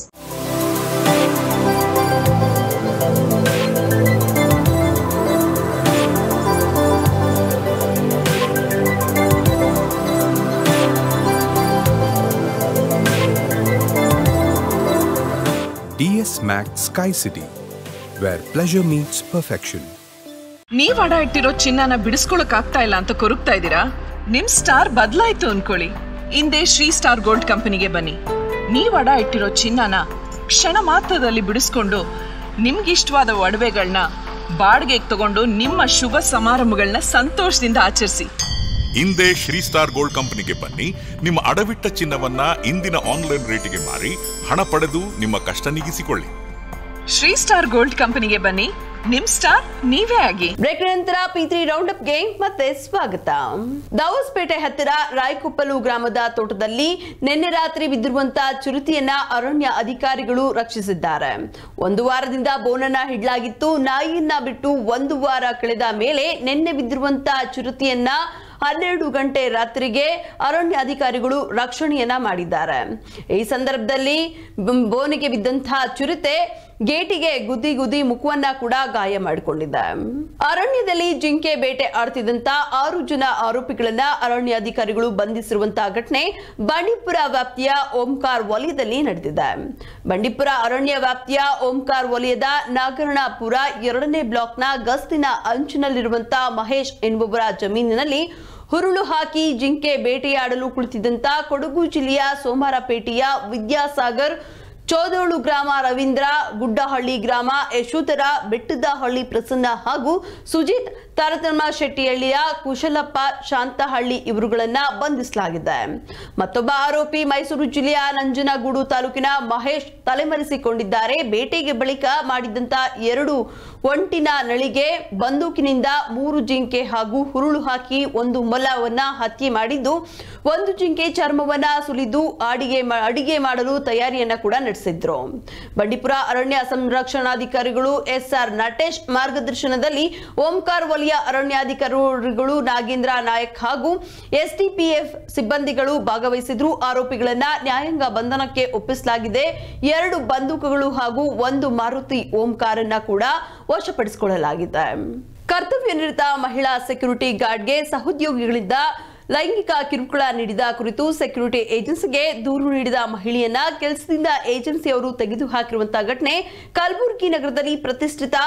DS Max Sky City, where pleasure meets perfection. ನೀವ್ ಅಡ ಇಟ್ಟಿರೋ ಚಿನ್ನನ ಬಿಡಿಸ್ಕೊಳಕ್ ಆಗ್ತಾ ಇಲ್ಲ ಅಂತ ಕೊರಗ್ತಾ ಇದ್ದೀರಾ ನಿಮ್ ಸ್ಟಾರ್ ಬದಲಾಯ್ತು ಅನ್ಕೊಳ್ಳಿ ಹಿಂದೆ ಶ್ರೀ ಸ್ಟಾರ್ ಗೋಲ್ಡ್ ಕಂಪನಿಗೆ ಬನ್ನಿ ನೀವ್ ಅಡ ಇಟ್ಟಿರೋ ಚಿನ್ನನ ಕ್ಷಣ ಮಾತ್ರದಲ್ಲಿ ಬಿಡಿಸ್ಕೊಂಡು ನಿಮ್ಗಿಷ್ಟವಾದ ಒಡವೆಗಳನ್ನ ಬಾಡಿಗೆಗೆ ತಗೊಂಡು ನಿಮ್ಮ ಶುಭ ಸಮಾರಂಭಗಳನ್ನ ಸಂತೋಷದಿಂದ ಆಚರಿಸಿ ಹಿಂದೆ ಶ್ರೀ ಸ್ಟಾರ್ ಗೋಲ್ಡ್ ಕಂಪನಿಗೆ ಬನ್ನಿ ನಿಮ್ಮ ಅಡವಿಟ್ಟ ಚಿನ್ನವನ್ನ ಇಂದಿನ ಆನ್ಲೈನ್ ರೇಟಿಗೆ ಮಾರಿ ಹಣ ಪಡೆದು ನಿಮ್ಮ ಕಷ್ಟ ನೀಗಿಸಿಕೊಳ್ಳಿ ಶ್ರೀ ಸ್ಟಾರ್ ಗೋಲ್ಡ್ ಕಂಪನಿಗೆ ಬನ್ನಿ ನಿಮ್ ಸ್ಟಾರ್ ನೀವೇ ಆಗಿ ಬ್ರೇಕ್ ನಂತರ ಪಿ3 ರೌಂಡ್ ಅಪ್ಗೆ ಮತ್ತೆ ಸ್ವಾಗತ ದಾವಸ್ಪೇಟೆ ಹತ್ತಿರ ರಾಯಕೊಪ್ಪಲು ಗ್ರಾಮದ ತೋಟದಲ್ಲಿ ನಿನ್ನೆ ರಾತ್ರಿ ಬಿದ್ದಿರುವಂತಹ ಚಿರುತೆಯನ್ನ ಅರಣ್ಯ ಅಧಿಕಾರಿಗಳು ರಕ್ಷಿಸಿದ್ದಾರೆ ಒಂದು ವಾರದಿಂದ ಬೋನನ್ನ ಹಿಡ್ಲಾಗಿತ್ತು ನಾಯಿಯನ್ನ ಬಿಟ್ಟು ಒಂದು ವಾರ ಕಳೆದ ಮೇಲೆ ನಿನ್ನೆ ಬಿದ್ದಿರುವಂತಹ ಚಿರುತೆಯನ್ನ ಹನ್ನೆರಡು ಗಂಟೆ ರಾತ್ರಿಗೆ ಅರಣ್ಯ ಅಧಿಕಾರಿಗಳು ರಕ್ಷಣೆಯನ್ನ ಮಾಡಿದ್ದಾರೆ ಈ ಸಂದರ್ಭದಲ್ಲಿ ಬ- ಬೋನಿಗೆ ಬಿದ್ದಂತಹ ಚಿರತೆ ಗೇಟಿಗೆ ಗುದ್ದಿ ಗುದ್ದಿ ಮುಖವನ್ನ ಕೂಡ ಗಾಯ ಮಾಡಿಕೊಂಡಿದೆ ಅರಣ್ಯದಲ್ಲಿ ಜಿಂಕೆ ಬೇಟೆ ಆಡ್ತಿದ್ದಂತ ಆರು ಜನ ಆರೋಪಿಗಳನ್ನ ಅರಣ್ಯ ಅಧಿಕಾರಿಗಳು ಬಂಧಿಸಿರುವಂತಹ ಘಟನೆ ಬಂಡೀಪುರ ವ್ಯಾಪ್ತಿಯ ಓಂಕಾರ್ ವಲಯದಲ್ಲಿ ನಡೆದಿದೆ ಬಂಡೀಪುರ ಅರಣ್ಯ ವ್ಯಾಪ್ತಿಯ ಓಂಕಾರ್ ವಲಯದ ನಾಗರಣಪುರ ಎರಡನೇ ಬ್ಲಾಕ್ನ ಗಸ್ತಿನ ಅಂಚಿನಲ್ಲಿರುವಂತಹ ಮಹೇಶ್ ಎನ್ನುವವರ ಜಮೀನಿನಲ್ಲಿ ಹುರುಳು ಹಾಕಿ ಜಿಂಕೆ ಬೇಟೆಯಾಡಲು ಕುಳಿತಿದ್ದಂತ ಕೊಡಗು ಜಿಲ್ಲೆಯ ಸೋಮವಾರಪೇಟೆಯ ವಿದ್ಯಾಸಾಗರ್ ಚೋದೋಳು ಗ್ರಾಮ ರವೀಂದ್ರ ಗುಡ್ಡಹಳ್ಳಿ ಗ್ರಾಮ ಯಶೋಧರ ಬೆಟ್ಟದಹಳ್ಳಿ ಪ್ರಸನ್ನ ಹಾಗೂ ಸುಜಿತ್ ತಾರತಮ್ಮ ಶೆಟ್ಟಿಹಳ್ಳಿಯ ಕುಶಲಪ್ಪ ಶಾಂತಹಳ್ಳಿ ಇವರುಗಳನ್ನ ಬಂಧಿಸಲಾಗಿದೆ ಮತ್ತೊಬ್ಬ ಆರೋಪಿ ಮೈಸೂರು ಜಿಲ್ಲೆಯ ನಂಜನಗೂಡು ತಾಲೂಕಿನ ಮಹೇಶ್ ತಲೆಮರೆಸಿಕೊಂಡಿದ್ದಾರೆ ಬೇಟೆಗೆ ಬಳಿಕ ಮಾಡಿದಂತ ಎರಡು ಒಂಟಿನ ನಳಿಗೆ ಬಂದೂಕಿನಿಂದ ಮೂರು ಜಿಂಕೆ ಹಾಗೂ ಹುರುಳು ಹಾಕಿ ಒಂದು ಮೊಲವನ್ನ ಹತ್ಯೆ ಮಾಡಿದ್ದು ಒಂದು ಜಿಂಕೆ ಚರ್ಮವನ್ನ ಸುಲಿದು ಅಡಿಗೆ ಮಾ- ಅಡಿಗೆ ಮಾಡಲು ತಯಾರಿಯನ್ನ ಕೂಡ ನಡೆಸಿದ್ರು ಬಂಡೀಪುರ ಅರಣ್ಯ ಸಂರಕ್ಷಣಾಧಿಕಾರಿಗಳು ಎಸ್ಆರ್ ನಟೇಶ್ ಮಾರ್ಗದರ್ಶನದಲ್ಲಿ ಓಂಕಾರ್ ವಲಯ ಅರಣ್ಯಾಧಿಕಾರಿಗಳು ನಾಗೇಂದ್ರ ನಾಯಕ್ ಹಾಗೂ ಎಸ್ಡಿಪಿಎಫ್ ಸಿಬ್ಬಂದಿಗಳು ಭಾಗವಹಿಸಿದ್ರು ಆರೋಪಿಗಳನ್ನ ನ್ಯಾಯಾಂಗ ಬಂಧನಕ್ಕೆ ಒಪ್ಪಿಸಲಾಗಿದೆ ಎರಡು ಬಂದೂಕುಗಳು ಹಾಗೂ ಒಂದು ಮಾರುತಿ ಓಂಕಾರನ್ನ ಕೂಡ ವಶಪಡಿಸಿಕೊಳ್ಳಲಾಗಿದೆ ಕರ್ತವ್ಯ ನಿರತ ಮಹಿಳಾ ಸೆಕ್ಯೂರಿಟಿ ಗಾರ್ಡ್ಗೆ ಸಹೋದ್ಯೋಗಿಗಳಿಂದ ಲೈಂಗಿಕ ಕಿರುಕುಳ ನೀಡಿದ ಕುರಿತು ಸೆಕ್ಯೂರಿಟಿ ಏಜೆನ್ಸಿಗೆ ದೂರು ನೀಡಿದ ಮಹಿಳೆಯನ್ನ ಕೆಲಸದಿಂದ ಏಜೆನ್ಸಿಯವರು ತೆಗೆದುಹಾಕಿರುವಂತಹ ಘಟನೆ ಕಲಬುರಗಿ ನಗರದಲ್ಲಿ ಪ್ರತಿಷ್ಠಿತ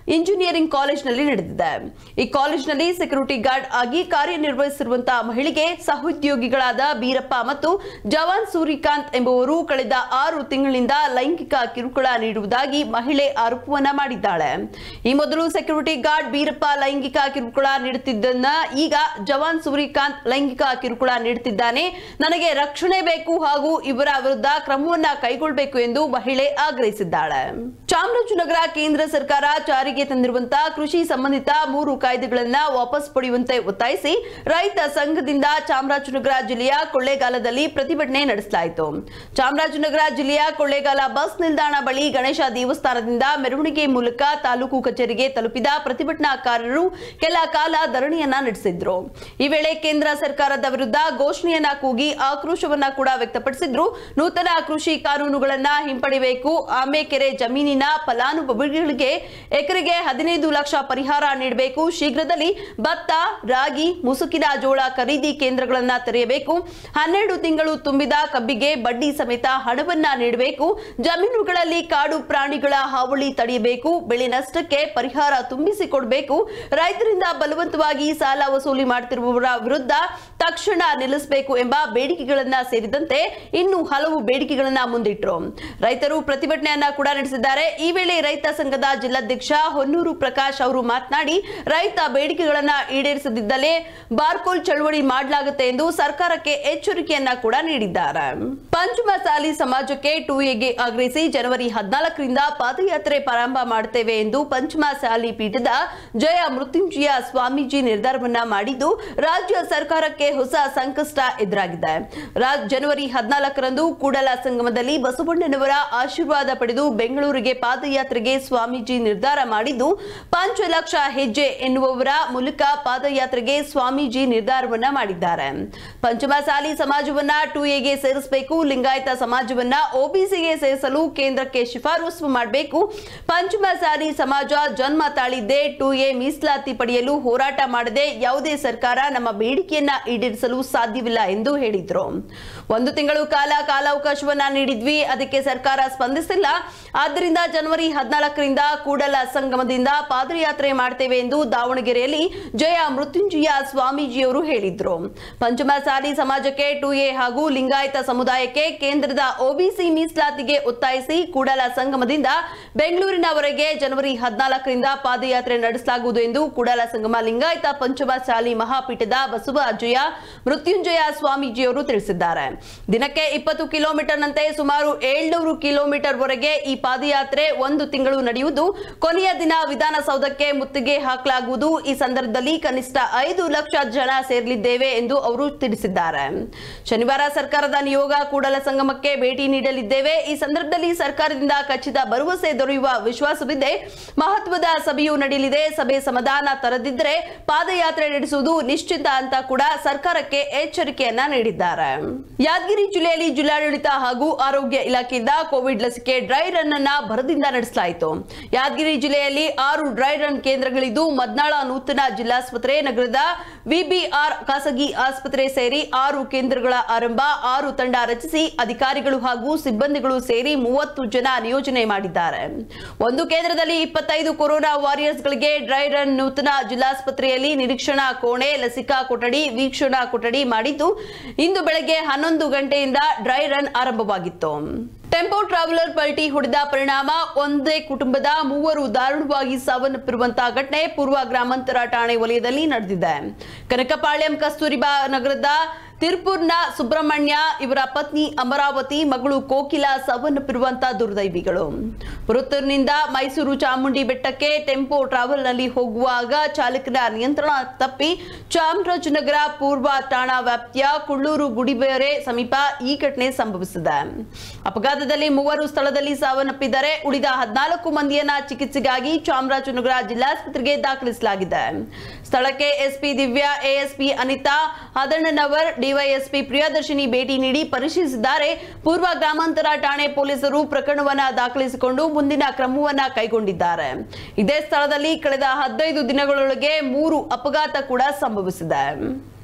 ಇಂಜಿನಿಯರಿಂಗ್ ಕಾಲೇಜಿನಲ್ಲಿ ನಡೆದಿದೆ ಈ ಕಾಲೇಜಿನಲ್ಲಿ ಸೆಕ್ಯೂರಿಟಿ ಗಾರ್ಡ್ ಆಗಿ ಕಾರ್ಯನಿರ್ವಹಿಸಿರುವಂತಹ ಮಹಿಳೆಗೆ ಸಹೋದ್ಯೋಗಿಗಳಾದ ಬೀರಪ್ಪ ಮತ್ತು ಜವಾನ್ ಸೂರ್ಯಕಾಂತ್ ಎಂಬುವರು ಕಳೆದ ಆರು ತಿಂಗಳಿಂದ ಲೈಂಗಿಕ ಕಿರುಕುಳ ನೀಡುವುದಾಗಿ ಮಹಿಳೆ ಆರೋಪವನ್ನ ಮಾಡಿದ್ದಾಳೆ ಈ ಮೊದಲು ಸೆಕ್ಯೂರಿಟಿ ಗಾರ್ಡ್ ಬೀರಪ್ಪ ಲೈಂಗಿಕ ಕಿರುಕುಳ ನೀಡುತ್ತಿದ್ದನ್ನ ಈಗ ಜವಾನ್ ಸೂರ್ಯಕಾಂತ್ ಲೈಂಗಿಕ ಕಿರುಕುಳ ನೀಡುತ್ತಿದ್ದಾನೆ ನನಗೆ ರಕ್ಷಣೆ ಬೇಕು ಹಾಗೂ ಇವರ ವಿರುದ್ಧ ಕ್ರಮವನ್ನ ಕೈಗೊಳ್ಳಬೇಕು ಎಂದು ಮಹಿಳೆ ಆಗ್ರಹಿಸಿದ್ದಾಳೆ ಚಾಮರಾಜನಗರ ಕೇಂದ್ರ ಸರ್ಕಾರ ಜಾರಿಗೆ ತಂದಿರುವಂತಹ ಕೃಷಿ ಸಂಬಂಧಿತ ಮೂರು ಕಾಯ್ದೆಗಳನ್ನ ವಾಪಸ್ ಪಡೆಯುವಂತೆ ಒತ್ತಾಯಿಸಿ ರೈತ ಸಂಘದಿಂದ ಚಾಮರಾಜನಗರ ಜಿಲ್ಲೆಯ ಕೊಳ್ಳೇಗಾಲದಲ್ಲಿ ಪ್ರತಿಭಟನೆ ನಡೆಸಲಾಯಿತು ಚಾಮರಾಜನಗರ ಜಿಲ್ಲೆಯ ಕೊಳ್ಳೇಗಾಲ ಬಸ್ ನಿಲ್ದಾಣ ಬಳಿ ಗಣೇಶ ದೇವಸ್ಥಾನದಿಂದ ಮೆರವಣಿಗೆ ಮೂಲಕ ತಾಲೂಕು ಕಚೇರಿಗೆ ತಲುಪಿದ ಪ್ರತಿಭಟನಾಕಾರರು ಕೆಲ ಕಾಲ ಧರಣಿಯನ್ನ ನಡೆಸಿದ್ರು ಈ ವೇಳೆ ಕೇಂದ್ರ ಸರ್ಕಾರದ ವಿರುದ್ಧ ಘೋಷಣೆಯನ್ನ ಕೂಗಿ ಆಕ್ರೋಶವನ್ನ ಕೂಡ ವ್ಯಕ್ತಪಡಿಸಿದ್ರು ನೂತನ ಕೃಷಿ ಕಾನೂನುಗಳನ್ನ ಹಿಂಪಡಿಬೇಕು ಆಮೆಕೆರೆ ಜಮೀನಿನ ಫಲಾನುಭವಿಗಳಿಗೆ ಎಕರೆಗೆ ಹದಿನೈದು ಲಕ್ಷ ಪರಿಹಾರ ನೀಡಬೇಕು ಶೀಘ್ರದಲ್ಲಿ ಭತ್ತ ರಾಗಿ ಮುಸುಕಿನ ಜೋಳ ಖರೀದಿ ಕೇಂದ್ರಗಳನ್ನ ತೆರೆಯಬೇಕು ಹನ್ನೆರಡು ತಿಂಗಳು ತುಂಬಿದ ಕಬ್ಬಿಗೆ ಬಡ್ಡಿ ಸಮೇತ ಹಣವನ್ನ ನೀಡಬೇಕು ಜಮೀನುಗಳಲ್ಲಿ ಕಾಡು ಪ್ರಾಣಿಗಳ ಹಾವಳಿ ತಡೆಯಬೇಕು ಬೆಳೆ ನಷ್ಟಕ್ಕೆ ಪರಿಹಾರ ತುಂಬಿಸಿಕೊಡಬೇಕು ರೈತರಿಂದ ಬಲವಂತವಾಗಿ ಸಾಲ ವಸೂಲಿ ಮಾಡುತ್ತಿರುವವರ ವಿರುದ್ಧ ತಕ್ಷಣ ನಿಲ್ಲಿಸಬೇಕು ಎಂಬ ಬೇಡಿಕೆಗಳನ್ನ ಸೇರಿದಂತೆ ಇನ್ನು ಹಲವು ಬೇಡಿಕೆಗಳನ್ನ ಮುಂದಿಟ್ಟರು ರೈತರು ಪ್ರತಿಭಟನೆಯನ್ನ ಕೂಡ ನಡೆಸಿದ್ದಾರೆ ಈ ವೇಳೆ ರೈತ ಸಂಘದ ಜಿಲ್ಲಾಧ್ಯಕ್ಷ ಹೊನ್ನೂರು ಪ್ರಕಾಶ್ ಅವರು ಮಾತನಾಡಿ ರೈತ ಬೇಡಿಕೆಗಳನ್ನ ಈಡೇರಿಸದಿದ್ದಲ್ಲಿ ಬಾರ್ಕೋಲ್ ಚಳವಳಿ ಮಾಡಲಾಗುತ್ತೆ ಎಂದು ಸರ್ಕಾರಕ್ಕೆ ಎಚ್ಚರಿಕೆಯನ್ನ ಕೂಡ ನೀಡಿದ್ದಾರೆ ಪಂಚಮಸಾಲಿ ಸಮಾಜಕ್ಕೆ ಟೂ ಎಗೆ ಆಗ್ರಹಿಸಿ ಜನವರಿ ಹದಿನಾಲ್ಕರಿಂದ ಪಾದಯಾತ್ರೆ ಪ್ರಾರಂಭ ಮಾಡುತ್ತೇವೆ ಎಂದು ಪಂಚಮಸಾಲಿ ಪೀಠದ ಜಯ ಮೃತ್ಯುಂಜಯ ಸ್ವಾಮೀಜಿ ನಿರ್ಧಾರವನ್ನ ಮಾಡಿದ್ದು ರಾಜ್ಯ ಸರ್ಕಾರಕ್ಕೆ ಹೊಸ ಸಂಕಷ್ಟ ಎದುರಾಗಿದೆ ರಾ- ಜನವರಿ ಹದಿನಾಲ್ಕರಂದು ಕೂಡಲ ಸಂಗಮದಲ್ಲಿ ಬಸವಣ್ಣನವರ ಆಶೀರ್ವಾದ ಪಡೆದು ಬೆಂಗಳೂರಿಗೆ ಪಾದಯಾತ್ರೆಗೆ ಸ್ವಾಮೀಜಿ ನಿರ್ಧಾರ ಮಾಡಿದ್ದು ಪಂಚಲಕ್ಷ ಹೆಜ್ಜೆ ಎನ್ನುವವರ ಮೂಲಕ ಪಾದಯಾತ್ರೆಗೆ ಸ್ವಾಮೀಜಿ ನಿರ್ಧಾರವನ್ನ ಮಾಡಿದ್ದಾರೆ ಪಂಚಮಸಾಲಿ ಸಮಾಜವನ್ನ ಟು ಎಗೆ ಸೇರಿಸಬೇಕು ಲಿಂಗಾಯತ ಸಮಾಜವನ್ನ ಒಬಿಸಿಗೆ ಸೇರಿಸಲು ಕೇಂದ್ರಕ್ಕೆ ಶಿಫಾರಸು ಮಾಡಬೇಕು ಪಂಚಮಸಾಲಿ ಸಮಾಜ ಜನ್ಮ ತಾಳಿದ್ದೇ ಟು ಎ ಮೀಸಲಾತಿ ಪಡೆಯಲು ಹೋರಾಟ ಮಾಡದೆ ಯಾವುದೇ ಸರ್ಕಾರ ನಮ್ಮ ಬೇಡಿಕೆಯನ್ನ ಈಡೇರಿಸಲು ಸಾಧ್ಯವಿಲ್ಲ ಎಂದು ಹೇಳಿದ್ರು ಒಂದು ತಿಂಗಳು ಕಾಲ ಕಾಲಾವಕಾಶವನ್ನ ನೀಡಿದ್ವಿ ಅದಕ್ಕೆ ಸರ್ಕಾರ ಸ್ಪಂದಿಸಿಲ್ಲ ಆದ್ದರಿಂದ ಜನವರಿ ಹದಿನಾಲ್ಕರಿಂದ ಕೂಡಲ ಸಂಗಮದಿಂದ ಪಾದಯಾತ್ರೆ ಮಾಡ್ತೇವೆ ಎಂದು ದಾವಣಗೆರೆಯಲ್ಲಿ ಜಯ ಮೃತ್ಯುಂಜಯ ಸ್ವಾಮೀಜಿಯವರು ಹೇಳಿದ್ರು ಪಂಚಮಸಾಲಿ ಸಮಾಜಕ್ಕೆ ಟು ಎ ಹಾಗೂ ಲಿಂಗಾಯತ ಸಮುದಾಯಕ್ಕೆ ಕೇಂದ್ರದ ಒಬಿಸಿ ಮೀಸಲಾತಿಗೆ ಒತ್ತಾಯಿಸಿ ಕೂಡಲ ಸಂಗಮದಿಂದ ಬೆಂಗಳೂರಿನವರೆಗೆ ಜನವರಿ ಹದಿನಾಲ್ಕರಿಂದ ಪಾದಯಾತ್ರೆ ನಡೆಸಲಾಗುವುದು ಎಂದು ಕೂಡಲ ಸಂಗಮ ಲಿಂಗಾಯತ ಪಂಚಮಸಾಲಿ ಮಹಾಪೀಠದ ಬಸವ ಅಜಯ ಮೃತ್ಯುಂಜಯ ಸ್ವಾಮೀಜಿಯವರು ತಿಳಿಸಿದ್ದಾರೆ ದಿನಕ್ಕೆ ಇಪ್ಪತ್ತು ಕಿಲೋಮೀಟರ್ನಂತೆ ಸುಮಾರು ಏಳ್ನೂರು ಕಿಲೋಮೀಟರ್ ವರೆಗೆ ಈ ಪಾದಯಾತ್ರೆ ಒಂದು ತಿಂಗಳು ನಡೆಯುವುದು ಕೊನೆಯ ದಿನ ವಿಧಾನಸೌಧಕ್ಕೆ ಮುತ್ತಿಗೆ ಹಾಕಲಾಗುವುದು ಈ ಸಂದರ್ಭದಲ್ಲಿ ಕನಿಷ್ಠ ಐದು ಲಕ್ಷ ಜನ ಸೇರಲಿದ್ದೇವೆ ಎಂದು ಅವರು ತಿಳಿಸಿದ್ದಾರೆ ಶನಿವಾರ ಸರ್ಕಾರದ ನಿಯೋಗ ಕೂಡಲ ಸಂಗಮಕ್ಕೆ ಭೇಟಿ ನೀಡಲಿದ್ದೇವೆ ಈ ಸಂದರ್ಭದಲ್ಲಿ ಸರ್ಕಾರದಿಂದ ಖಚಿತ ಭರವಸೆ ದೊರೆಯುವ ವಿಶ್ವಾಸವಿದೆ ಮಹತ್ವದ ಸಭೆಯು ನಡೆಯಲಿದೆ ಸಭೆ ಸಮಾಧಾನ ತರದಿದ್ದರೆ ಪಾದಯಾತ್ರೆ ನಡೆಸುವುದು ನಿಶ್ಚಿತ ಅಂತ ಕೂಡ ಸರ್ಕಾರಕ್ಕೆ ಎಚ್ಚರಿಕೆಯನ್ನ ನೀಡಿದ್ದಾರೆ ಯಾದಗಿರಿ ಜಿಲ್ಲೆಯಲ್ಲಿ ಜಿಲ್ಲಾಡಳಿತ ಹಾಗೂ ಆರೋಗ್ಯ ಇಲಾಖೆಯಿಂದ ಕೋವಿಡ್ ಲಸಿಕೆ ಡ್ರೈ ರನ್ ಅನ್ನ ಭರದಿಂದ ನಡೆಸಲಾಯಿತು ಯಾದಗಿರಿ ಜಿಲ್ಲೆಯಲ್ಲಿ ಆರು ಡ್ರೈ ರನ್ ಕೇಂದ್ರಗಳಿದ್ದು ಮದ್ನಾಳ ನೂತನ ಜಿಲ್ಲಾಸ್ಪತ್ರೆ ನಗರದ ವಿಬಿಆರ್ ಖಾಸಗಿ ಆಸ್ಪತ್ರೆ ಸೇರಿ ಆರು ಕೇಂದ್ರಗಳ ಆರಂಭ ಆರು ತಂಡ ರಚಿಸಿ ಅಧಿಕಾರಿಗಳು ಹಾಗೂ ಸಿಬ್ಬಂದಿಗಳು ಸೇರಿ ಮೂವತ್ತು ಜನ ನಿಯೋಜನೆ ಮಾಡಿದ್ದಾರೆ ಒಂದು ಕೇಂದ್ರದಲ್ಲಿ ಇಪ್ಪತ್ತೈದು ಕೊರೋನಾ ವಾರಿಯರ್ಸ್ಗಳಿಗೆ ಡ್ರೈ ರನ್ ನೂತನ ಜಿಲ್ಲಾಸ್ಪತ್ರೆಯಲ್ಲಿ ನಿರೀಕ್ಷಣಾ ಕೋಣೆ ಲಸಿಕಾ ಕೊಠಡಿ ವೀಕ್ಷಣಾ ಕೊಠಡಿ ಮಾಡಿದ್ದು ಇಂದು ಬೆಳಗ್ಗೆ ಹನ್ನೊಂದು ಗಂಟೆಯಿಂದ ಡ್ರೈ ರನ್ ಆರಂಭವಾಗಿತ್ತು ಟೆಂಪೋ ಟ್ರಾವೆಲರ್ ಪಲ್ಟಿ ಹೊಡೆದ ಪರಿಣಾಮ ಒಂದೇ ಕುಟುಂಬದ ಮೂವರು ದಾರುಣವಾಗಿ ಸಾವನ್ನಪ್ಪಿರುವಂತಹ ಘಟನೆ ಪೂರ್ವ ಗ್ರಾಮಾಂತರ ಠಾಣೆ ವಲಯದಲ್ಲಿ ನಡೆದಿದೆ ಕನಕಪಾಳ್ಯಂ ಕಸ್ತೂರಿಬಾ ನಗರದ ತಿರುಪುರ್ನ ಸುಬ್ರಹ್ಮಣ್ಯ ಇವರ ಪತ್ನಿ ಅಮರಾವತಿ ಮಗಳು ಕೋಕಿಲ ಸಾವನ್ನಪ್ಪಿರುವಂತಹ ದುರ್ದೈವಿಗಳು ಪುರತ್ತೂರಿನಿಂದ ಮೈಸೂರು ಚಾಮುಂಡಿ ಬೆಟ್ಟಕ್ಕೆ ಟೆಂಪೋ ಟ್ರಾವೆಲ್ನಲ್ಲಿ ಹೋಗುವಾಗ ಚಾಲಕನ ನಿಯಂತ್ರಣ ತಪ್ಪಿ ಚಾಮರಾಜನಗರ ಪೂರ್ವ ಠಾಣಾ ವ್ಯಾಪ್ತಿಯ ಕುಳ್ಳೂರು ಗುಡಿಬೇರೆ ಸಮೀಪ ಈ ಘಟನೆ ಸಂಭವಿಸಿದೆ ಅಪಘಾತದಲ್ಲಿ ಮೂವರು ಸ್ಥಳದಲ್ಲಿ ಸಾವನ್ನಪ್ಪಿದ್ದಾರೆ ಉಳಿದ ಹದಿನಾಲ್ಕು ಮಂದಿಯನ್ನ ಚಿಕಿತ್ಸೆಗಾಗಿ ಚಾಮರಾಜನಗರ ಜಿಲ್ಲಾಸ್ಪತ್ರೆಗೆ ದಾಖಲಿಸಲಾಗಿದೆ ಸ್ಥಳಕ್ಕೆ SP Divya ASP Anitha Hadannanavar DYSP Priyadarshini ಭೇಟಿ ನೀಡಿ ಪರಿಶೀಲಿಸಿದ್ದಾರೆ ಪೂರ್ವ ಗ್ರಾಮಾಂತರ ಠಾಣೆ ಪೊಲೀಸರು ಪ್ರಕರಣವನ್ನ ದಾಖಲಿಸಿಕೊಂಡು ಮುಂದಿನ ಕ್ರಮವನ್ನ ಕೈಗೊಂಡಿದ್ದಾರೆ ಇದೇ ಸ್ಥಳದಲ್ಲಿ ಕಳೆದ ಹದಿನೈದು ದಿನಗಳೊಳಗೆ ಮೂರು ಅಪಘಾತ ಕೂಡ ಸಂಭವಿಸಿದೆ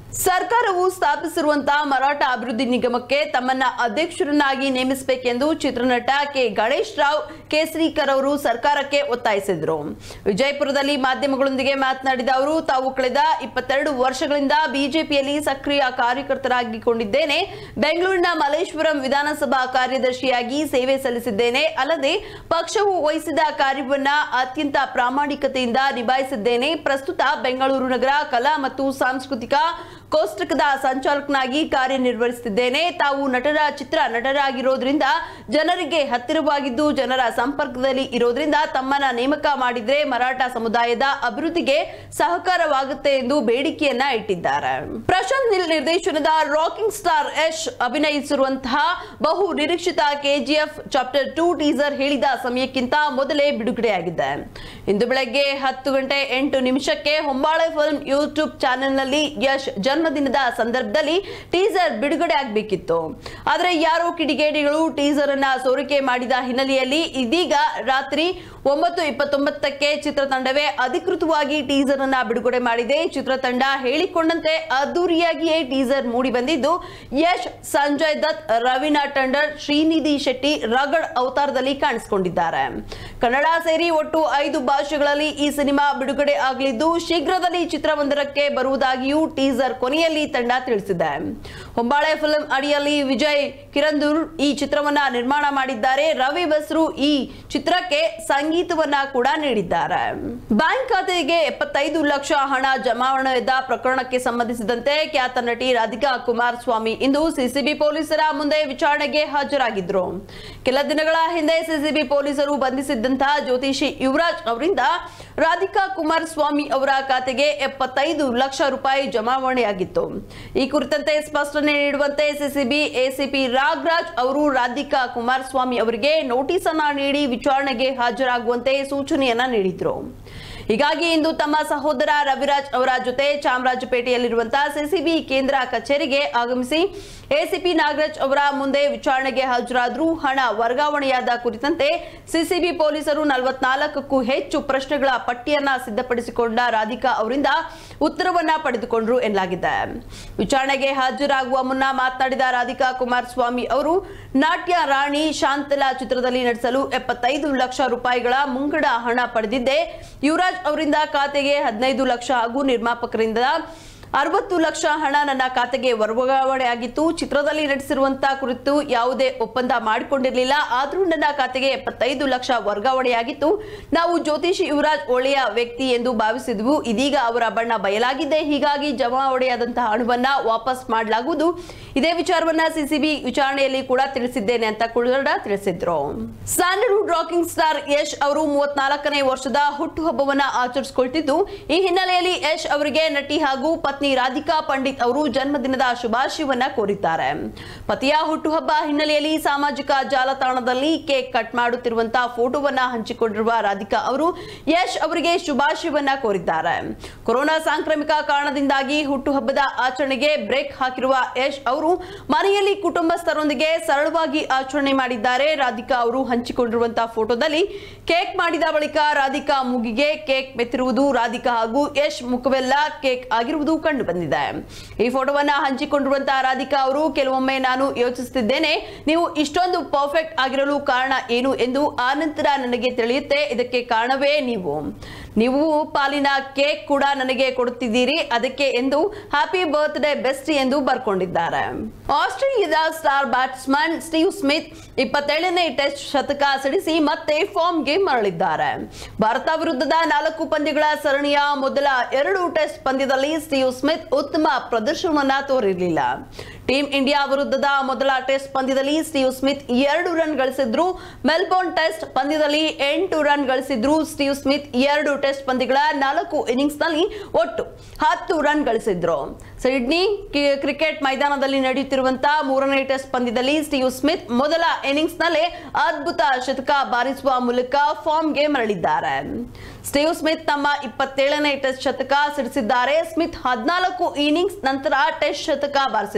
ಸರ್ಕಾರವು ಸ್ಥಾಪಿಸಿರುವಂತಹ ಮರಾಠ ಅಭಿವೃದ್ಧಿ ನಿಗಮಕ್ಕೆ ತಮ್ಮನ್ನ ಅಧ್ಯಕ್ಷರನ್ನಾಗಿ ನೇಮಿಸಬೇಕೆಂದು ಚಿತ್ರನಟ ಕೆ ಗಣೇಶ್ ರಾವ್ ಕೇಸರಿಕರ್ ಅವರು ಸರ್ಕಾರಕ್ಕೆ ಒತ್ತಾಯಿಸಿದರು ವಿಜಯಪುರದಲ್ಲಿ ಮಾಧ್ಯಮಗಳೊಂದಿಗೆ ಮಾತನಾಡಿದ ಅವರು ತಾವು ಕಳೆದ ಇಪ್ಪತ್ತೆರಡು ವರ್ಷಗಳಿಂದ ಬಿಜೆಪಿಯಲ್ಲಿ ಸಕ್ರಿಯ ಕಾರ್ಯಕರ್ತರಾಗಿಕೊಂಡಿದ್ದೇನೆ ಬೆಂಗಳೂರಿನ ಮಲ್ಲೇಶ್ವರಂ ವಿಧಾನಸಭಾ ಕಾರ್ಯದರ್ಶಿಯಾಗಿ ಸೇವೆ ಸಲ್ಲಿಸಿದ್ದೇನೆ ಅಲ್ಲದೆ ಪಕ್ಷವು ವಹಿಸಿದ ಕಾರ್ಯವನ್ನ ಅತ್ಯಂತ ಪ್ರಾಮಾಣಿಕತೆಯಿಂದ ನಿಭಾಯಿಸಿದ್ದೇನೆ ಪ್ರಸ್ತುತ ಬೆಂಗಳೂರು ನಗರ ಕಲಾ ಮತ್ತು ಸಾಂಸ್ಕೃತಿಕ ಕೋಷ್ಟಕದ ಸಂಚಾಲಕನಾಗಿ ಕಾರ್ಯನಿರ್ವಹಿಸುತ್ತಿದ್ದೇನೆ ತಾವು ನಟರ ಚಿತ್ರ ನಟರಾಗಿರೋದ್ರಿಂದ ಜನರಿಗೆ ಹತ್ತಿರವಾಗಿದ್ದು ಜನರ ಸಂಪರ್ಕದಲ್ಲಿ ಇರೋದ್ರಿಂದ ತಮ್ಮನ್ನ ನೇಮಕ ಮಾಡಿದ್ರೆ ಮರಾಠ ಸಮುದಾಯದ ಅಭಿವೃದ್ಧಿಗೆ ಸಹಕಾರವಾಗುತ್ತೆ ಎಂದು ಬೇಡಿಕೆಯನ್ನ ಇಟ್ಟಿದ್ದಾರೆ ಪ್ರಶಾಂತ್ ನಿಲ್ ನಿರ್ದೇಶನದ ರಾಕಿಂಗ್ ಸ್ಟಾರ್ ಯಶ್ ಅಭಿನಯಿಸಿರುವಂತಹ ಬಹು ನಿರೀಕ್ಷಿತ ಕೆಜಿಎಫ್ ಚಾಪ್ಟರ್ ಟೂ ಟೀಸರ್ ಹೇಳಿದ ಸಮಯಕ್ಕಿಂತ ಮೊದಲೇ ಬಿಡುಗಡೆಯಾಗಿದೆ ಇಂದು ಬೆಳಗ್ಗೆ ಹತ್ತು ಗಂಟೆ ಎಂಟು ನಿಮಿಷಕ್ಕೆ ಹೊಂಬಾಳೆ ಫಿಲ್ಮ್ ಯೂಟ್ಯೂಬ್ ಚಾನೆಲ್ನಲ್ಲಿ ಯಶ್ ಜನ್ಮದಿನದ ಸಂದರ್ಭದಲ್ಲಿ ಟೀಸರ್ ಬಿಡುಗಡೆ ಆಗಬೇಕಿತ್ತು ಆದರೆ ಯಾರೋ ಕಿಡಿಗೇಡಿಗಳು ಟೀಸರ್ ಅನ್ನ ಸೋರಿಕೆ ಮಾಡಿದ ಹಿನ್ನೆಲೆಯಲ್ಲಿ ಇದೀಗ ರಾತ್ರಿ ಒಂಬತ್ತು ಇಪ್ಪತ್ತೊಂಬತ್ತಕ್ಕೆ ಚಿತ್ರತಂಡವೇ ಅಧಿಕೃತವಾಗಿ ಟೀಸರ್ ಅನ್ನ ಬಿಡುಗಡೆ ಮಾಡಿದೆ ಚಿತ್ರತಂಡ ಹೇಳಿಕೊಂಡಂತೆ ಅದ್ದೂರಿಯಾಗಿಯೇ ಟೀಸರ್ ಮೂಡಿ ಬಂದಿದ್ದು ಯಶ್ ಸಂಜಯ್ ದತ್ ರವೀನಾ ಟಂಡನ್ ಶ್ರೀನಿಧಿ ಶೆಟ್ಟಿ ರಗಡ್ ಅವತಾರದಲ್ಲಿ ಕಾಣಿಸಿಕೊಂಡಿದ್ದಾರೆ ಕನ್ನಡ ಸೇರಿ ಒಟ್ಟು ಐದು ಭಾಷೆಗಳಲ್ಲಿ ಈ ಸಿನಿಮಾ ಬಿಡುಗಡೆ ಆಗಲಿದ್ದು ಶೀಘ್ರದಲ್ಲಿ ಚಿತ್ರವೊಂದರಕ್ಕೆ ಬರುವುದಾಗಿಯೂ ಟೀಸರ್ ಕೊನೆಯಲ್ಲಿ ತಂಡ ತಿಳಿಸಿದೆ ಹೊಂಬಾಳೆ ಫಿಲ್ಮ್ ಅಡಿಯಲ್ಲಿ ವಿಜಯ್ ಕಿರಂದೂರ್ ಈ ಚಿತ್ರವನ್ನ ನಿರ್ಮಾಣ ಮಾಡಿದ್ದಾರೆ ರವಿ ಬಸ್ರು ಈ ಚಿತ್ರಕ್ಕೆ ಸಂಗೀತವನ್ನ ಕೂಡ ನೀಡಿದ್ದಾರೆ ಬ್ಯಾಂಕ್ ಖಾತೆಗೆ ಎಪ್ಪತ್ತೈದು ಲಕ್ಷ ಹಣ ಜಮಾವಣೆಯಾದ ಪ್ರಕರಣಕ್ಕೆ ಸಂಬಂಧಿಸಿದಂತೆ ಖ್ಯಾತ ನಟಿ ರಾಧಿಕಾ ಕುಮಾರಸ್ವಾಮಿ ಇಂದು ಸಿಸಿಬಿ ಪೊಲೀಸರ ಮುಂದೆ ವಿಚಾರಣೆಗೆ ಹಾಜರಾಗಿದ್ರು ಕೆಲ ದಿನಗಳ ಹಿಂದೆ ಸಿಸಿಬಿ ಪೊಲೀಸರು ಬಂಧಿಸಿದ್ದಂತಹ ಜ್ಯೋತಿಷಿ ಯುವರಾಜ್ ಅವರಿಂದ ರಾಧಿಕಾ ಕುಮಾರಸ್ವಾಮಿ ಅವರ ಖಾತೆಗೆ ಎಪ್ಪತ್ತೈದು ಲಕ್ಷ ರೂಪಾಯಿ ಜಮಾವಣೆಯಾಗಿತ್ತು ಈ ಕುರಿತಂತೆ ಸ್ಪಷ್ಟನೆ ನೀಡುವಂತೆ ಸಿಸಿಬಿ ಎಸಿಪಿ ರಾಗ್ರಾಜ್ ಅವರು ರಾಧಿಕಾ ಕುಮಾರಸ್ವಾಮಿ ಅವರಿಗೆ ನೋಟಿಸ್ ಅನ್ನ ನೀಡಿ ವಿಚಾರಣೆಗೆ ಹಾಜರಾಗುವಂತೆ ಸೂಚನೆಯನ್ನ ನೀಡಿದ್ರು ಹೀಗಾಗಿ ಇಂದು ತಮ್ಮ ಸಹೋದರ ರವಿರಾಜ್ ಅವರ ಜೊತೆ ಚಾಮರಾಜಪೇಟೆಯಲ್ಲಿರುವಂತಹ ಸಿಸಿಬಿ ಕೇಂದ್ರ ಕಚೇರಿಗೆ ಆಗಮಿಸಿ ಎಸಿಪಿ ನಾಗರಾಜ್ ಅವರ ಮುಂದೆ ವಿಚಾರಣೆಗೆ ಹಾಜರಾದ್ರು ಹಣ ವರ್ಗಾವಣೆಯಾದ ಕುರಿತಂತೆ ಸಿಸಿಬಿ ಪೊಲೀಸರು ನಲವತ್ನಾಲ್ಕಕ್ಕೂ ಹೆಚ್ಚು ಪ್ರಶ್ನೆಗಳ ಪಟ್ಟಿಯನ್ನ ಸಿದ್ಧಪಡಿಸಿಕೊಂಡ ರಾಧಿಕಾ ಅವರಿಂದ ಉತ್ತರವನ್ನ ಪಡೆದುಕೊಂಡ್ರು ಎನ್ನಲಾಗಿದೆ ವಿಚಾರಣೆಗೆ ಹಾಜರಾಗುವ ಮುನ್ನ ಮಾತನಾಡಿದ ರಾಧಿಕಾ ಕುಮಾರಸ್ವಾಮಿ ಅವರು ನಾಟ್ಯ ರಾಣಿ ಶಾಂತಲಾ ಚಿತ್ರದಲ್ಲಿ ನಟಿಸಲು ಎಪ್ಪತ್ತೈದು ಲಕ್ಷ ರೂಪಾಯಿಗಳ ಮುಂಗಡ ಹಣ ಪಡೆದಿದ್ದೆ ಯುವರಾಜ್ ಅವರಿಂದ ಖಾತೆಗೆ ಹದಿನೈದು ಲಕ್ಷ ಹಾಗೂ ನಿರ್ಮಾಪಕರಿಂದ ಅರವತ್ತು ಲಕ್ಷ ಹಣ ನನ್ನ ಖಾತೆಗೆ ವರ್ಗಾವಣೆಯಾಗಿತ್ತು ಚಿತ್ರದಲ್ಲಿ ನಟಿಸಿರುವಂತಹ ಕುರಿತು ಯಾವುದೇ ಒಪ್ಪಂದ ಮಾಡಿಕೊಂಡಿರಲಿಲ್ಲ ಆದರೂ ನನ್ನ ಖಾತೆಗೆ ಎಪ್ಪತ್ತೈದು ಲಕ್ಷ ವರ್ಗಾವಣೆಯಾಗಿತ್ತು ನಾವು ಜ್ಯೋತಿಷಿ ಯುವರಾಜ್ ಒಳ್ಳೆಯ ವ್ಯಕ್ತಿ ಎಂದು ಭಾವಿಸಿದ್ವು ಇದೀಗ ಅವರ ಬಣ್ಣ ಬಯಲಾಗಿದೆ ಹೀಗಾಗಿ ಜಮಾವಣೆಯಾದಂತಹ ಹಣವನ್ನ ವಾಪಸ್ ಮಾಡಲಾಗುವುದು ಇದೇ ವಿಚಾರವನ್ನ ಸಿಸಿಬಿ ವಿಚಾರಣೆಯಲ್ಲಿ ಕೂಡ ತಿಳಿಸಿದ್ದೇನೆ ಅಂತ ಕೂಡ ತಿಳಿಸಿದ್ರು ಸ್ಯಾಂಡಲ್ವುಡ್ ರಾಕಿಂಗ್ ಸ್ಟಾರ್ ಯಶ್ ಅವರು ಮೂವತ್ನಾಲ್ಕನೇ ವರ್ಷದ ಹುಟ್ಟುಹಬ್ಬವನ್ನ ಆಚರಿಸಿಕೊಳ್ತಿದ್ದು ಈ ಹಿನ್ನೆಲೆಯಲ್ಲಿ ಯಶ್ ಅವರಿಗೆ ನಟಿ ಹಾಗೂ ಪತ್ನಿ ರಾಧಿಕಾ ಪಂಡಿತ್ ಅವರು ಜನ್ಮದಿನದ ಶುಭಾಶಯವನ್ನ ಕೋರಿದ್ದಾರೆ ಪತಿಯ ಹುಟ್ಟುಹಬ್ಬ ಹಿನ್ನೆಲೆಯಲ್ಲಿ ಸಾಮಾಜಿಕ ಜಾಲತಾಣದಲ್ಲಿ ಕೇಕ್ ಕಟ್ ಮಾಡುತ್ತಿರುವಂತಹ ಫೋಟೋವನ್ನ ಹಂಚಿಕೊಂಡಿರುವ ರಾಧಿಕಾ ಅವರು ಯಶ್ ಅವರಿಗೆ ಶುಭಾಶಯವನ್ನ ಕೋರಿದ್ದಾರೆ ಕೊರೋನಾ ಸಾಂಕ್ರಾಮಿಕ ಕಾರಣದಿಂದಾಗಿ ಹುಟ್ಟುಹಬ್ಬದ ಆಚರಣೆಗೆ ಬ್ರೇಕ್ ಹಾಕಿರುವ ಯಶ್ ಅವರು ಮನೆಯಲ್ಲಿ ಕುಟುಂಬಸ್ಥರೊಂದಿಗೆ ಸರಳವಾಗಿ ಆಚರಣೆ ಮಾಡಿದ್ದಾರೆ ರಾಧಿಕಾ ಅವರು ಹಂಚಿಕೊಂಡಿರುವಂತಹ ಫೋಟೋದಲ್ಲಿ ಕೇಕ್ ಮಾಡಿದ ಬಳಿಕ ರಾಧಿಕಾ ಮೂಗಿಗೆ ಕೇಕ್ ಮೆತ್ತಿರುವುದು ರಾಧಿಕಾ ಹಾಗೂ ಯಶ್ ಮುಖವೆಲ್ಲ ಕೇಕ್ ಆಗಿರುವುದು ಕಂಡು ಬಂದಿದೆ ಈ ಫೋಟೋವನ್ನ ಹಂಚಿಕೊಂಡಿರುವಂತಹ ರಾಧಿಕಾ ಅವರು ಕೆಲವೊಮ್ಮೆ ನಾನು ಯೋಚಿಸುತ್ತಿದ್ದೇನೆ ನೀವು ಇಷ್ಟೊಂದು ಪರ್ಫೆಕ್ಟ್ ಆಗಿರಲು ಕಾರಣ ಏನು ಎಂದು ಆನಂತರ ನನಗೆ ತಿಳಿಯುತ್ತೆ ಇದಕ್ಕೆ ಕಾರಣವೇ ನೀವು ನೀವು ಪಾಲಿನ ಕೇಕ್ ಕೂಡ ನನಗೆ ಕೊಡುತ್ತಿದ್ದೀರಿ ಅದಕ್ಕೆ ಎಂದು ಹ್ಯಾಪಿ ಬರ್ತ್ಡೇ ಬೆಸ್ಟ್ ಎಂದು ಬರ್ಕೊಂಡಿದ್ದಾರೆ ಆಸ್ಟ್ರೇಲಿಯಾದ ಸ್ಟಾರ್ ಬ್ಯಾಟ್ಸ್ಮನ್ ಸ್ಟೀವ್ ಸ್ಮಿತ್ ಇಪ್ಪತ್ತೇಳನೇ ಟೆಸ್ಟ್ ಶತಕ ಸಿಡಿಸಿ ಮತ್ತೆ ಫಾರ್ಮ್ಗೆ ಮರಳಿದ್ದಾರೆ ಭಾರತ ವಿರುದ್ಧದ ನಾಲ್ಕು ಪಂದ್ಯಗಳ ಸರಣಿಯ ಮೊದಲ ಎರಡು ಟೆಸ್ಟ್ ಪಂದ್ಯದಲ್ಲಿ ಸ್ಟೀವ್ ಸ್ಮಿತ್ ಉತ್ತಮ ಪ್ರದರ್ಶನವನ್ನ ತೋರಿರಲಿಲ್ಲ ಟೀಂ ಇಂಡಿಯಾ ವಿರುದ್ಧದ ಮೊದಲ ಟೆಸ್ಟ್ ಪಂದ್ಯದಲ್ಲಿ ಸ್ಟೀವ್ ಸ್ಮಿತ್ ಎರಡು ರನ್ ಗಳಿಸಿದ್ರು ಮೆಲ್ಬೋರ್ನ್ ಟೆಸ್ಟ್ ಪಂದ್ಯದಲ್ಲಿ ಎಂಟು ರನ್ ಗಳಿಸಿದ್ರು ಸ್ಟೀವ್ ಸ್ಮಿತ್ ಎರಡು ಟೆಸ್ಟ್ ಪಂದ್ಯಗಳ ನಾಲ್ಕು ಇನ್ನಿಂಗ್ಸ್ ನಲ್ಲಿ ಒಟ್ಟು ಹತ್ತು ರನ್ ಗಳಿಸಿದ್ರು ಸಿಡ್ನಿ ಕಿ- ಕ್ರಿಕೆಟ್ ಮೈದಾನದಲ್ಲಿ ನಡೆಯುತ್ತಿರುವಂತಹ ಮೂರನೇ ಟೆಸ್ಟ್ ಪಂದ್ಯದಲ್ಲಿ ಸ್ಟೀವ್ ಸ್ಮಿತ್ ಮೊದಲ ಇನ್ನಿಂಗ್ಸ್ ನಲ್ಲೇ ಅದ್ಭುತ ಶತಕ ಬಾರಿಸುವ ಮೂಲಕ ಫಾರ್ಮ್ಗೆ ಮರಳಿದ್ದಾರೆ ಸ್ಟೀವ್ ಸ್ಮಿತ್ ತಮ್ಮ ಇಪ್ಪತ್ತೇಳನೇ ಟೆಸ್ಟ್ ಶತಕ ಸಿಡಿಸಿದ್ದಾರೆ ಸ್ಮಿತ್ ಹದಿನಾಲ್ಕು ಇನ್ನಿಂಗ್ಸ್ ನಂತರ ಟೆಸ್ಟ್ ಶತಕ ಬಾರಿಸಿದ್ದಾರೆ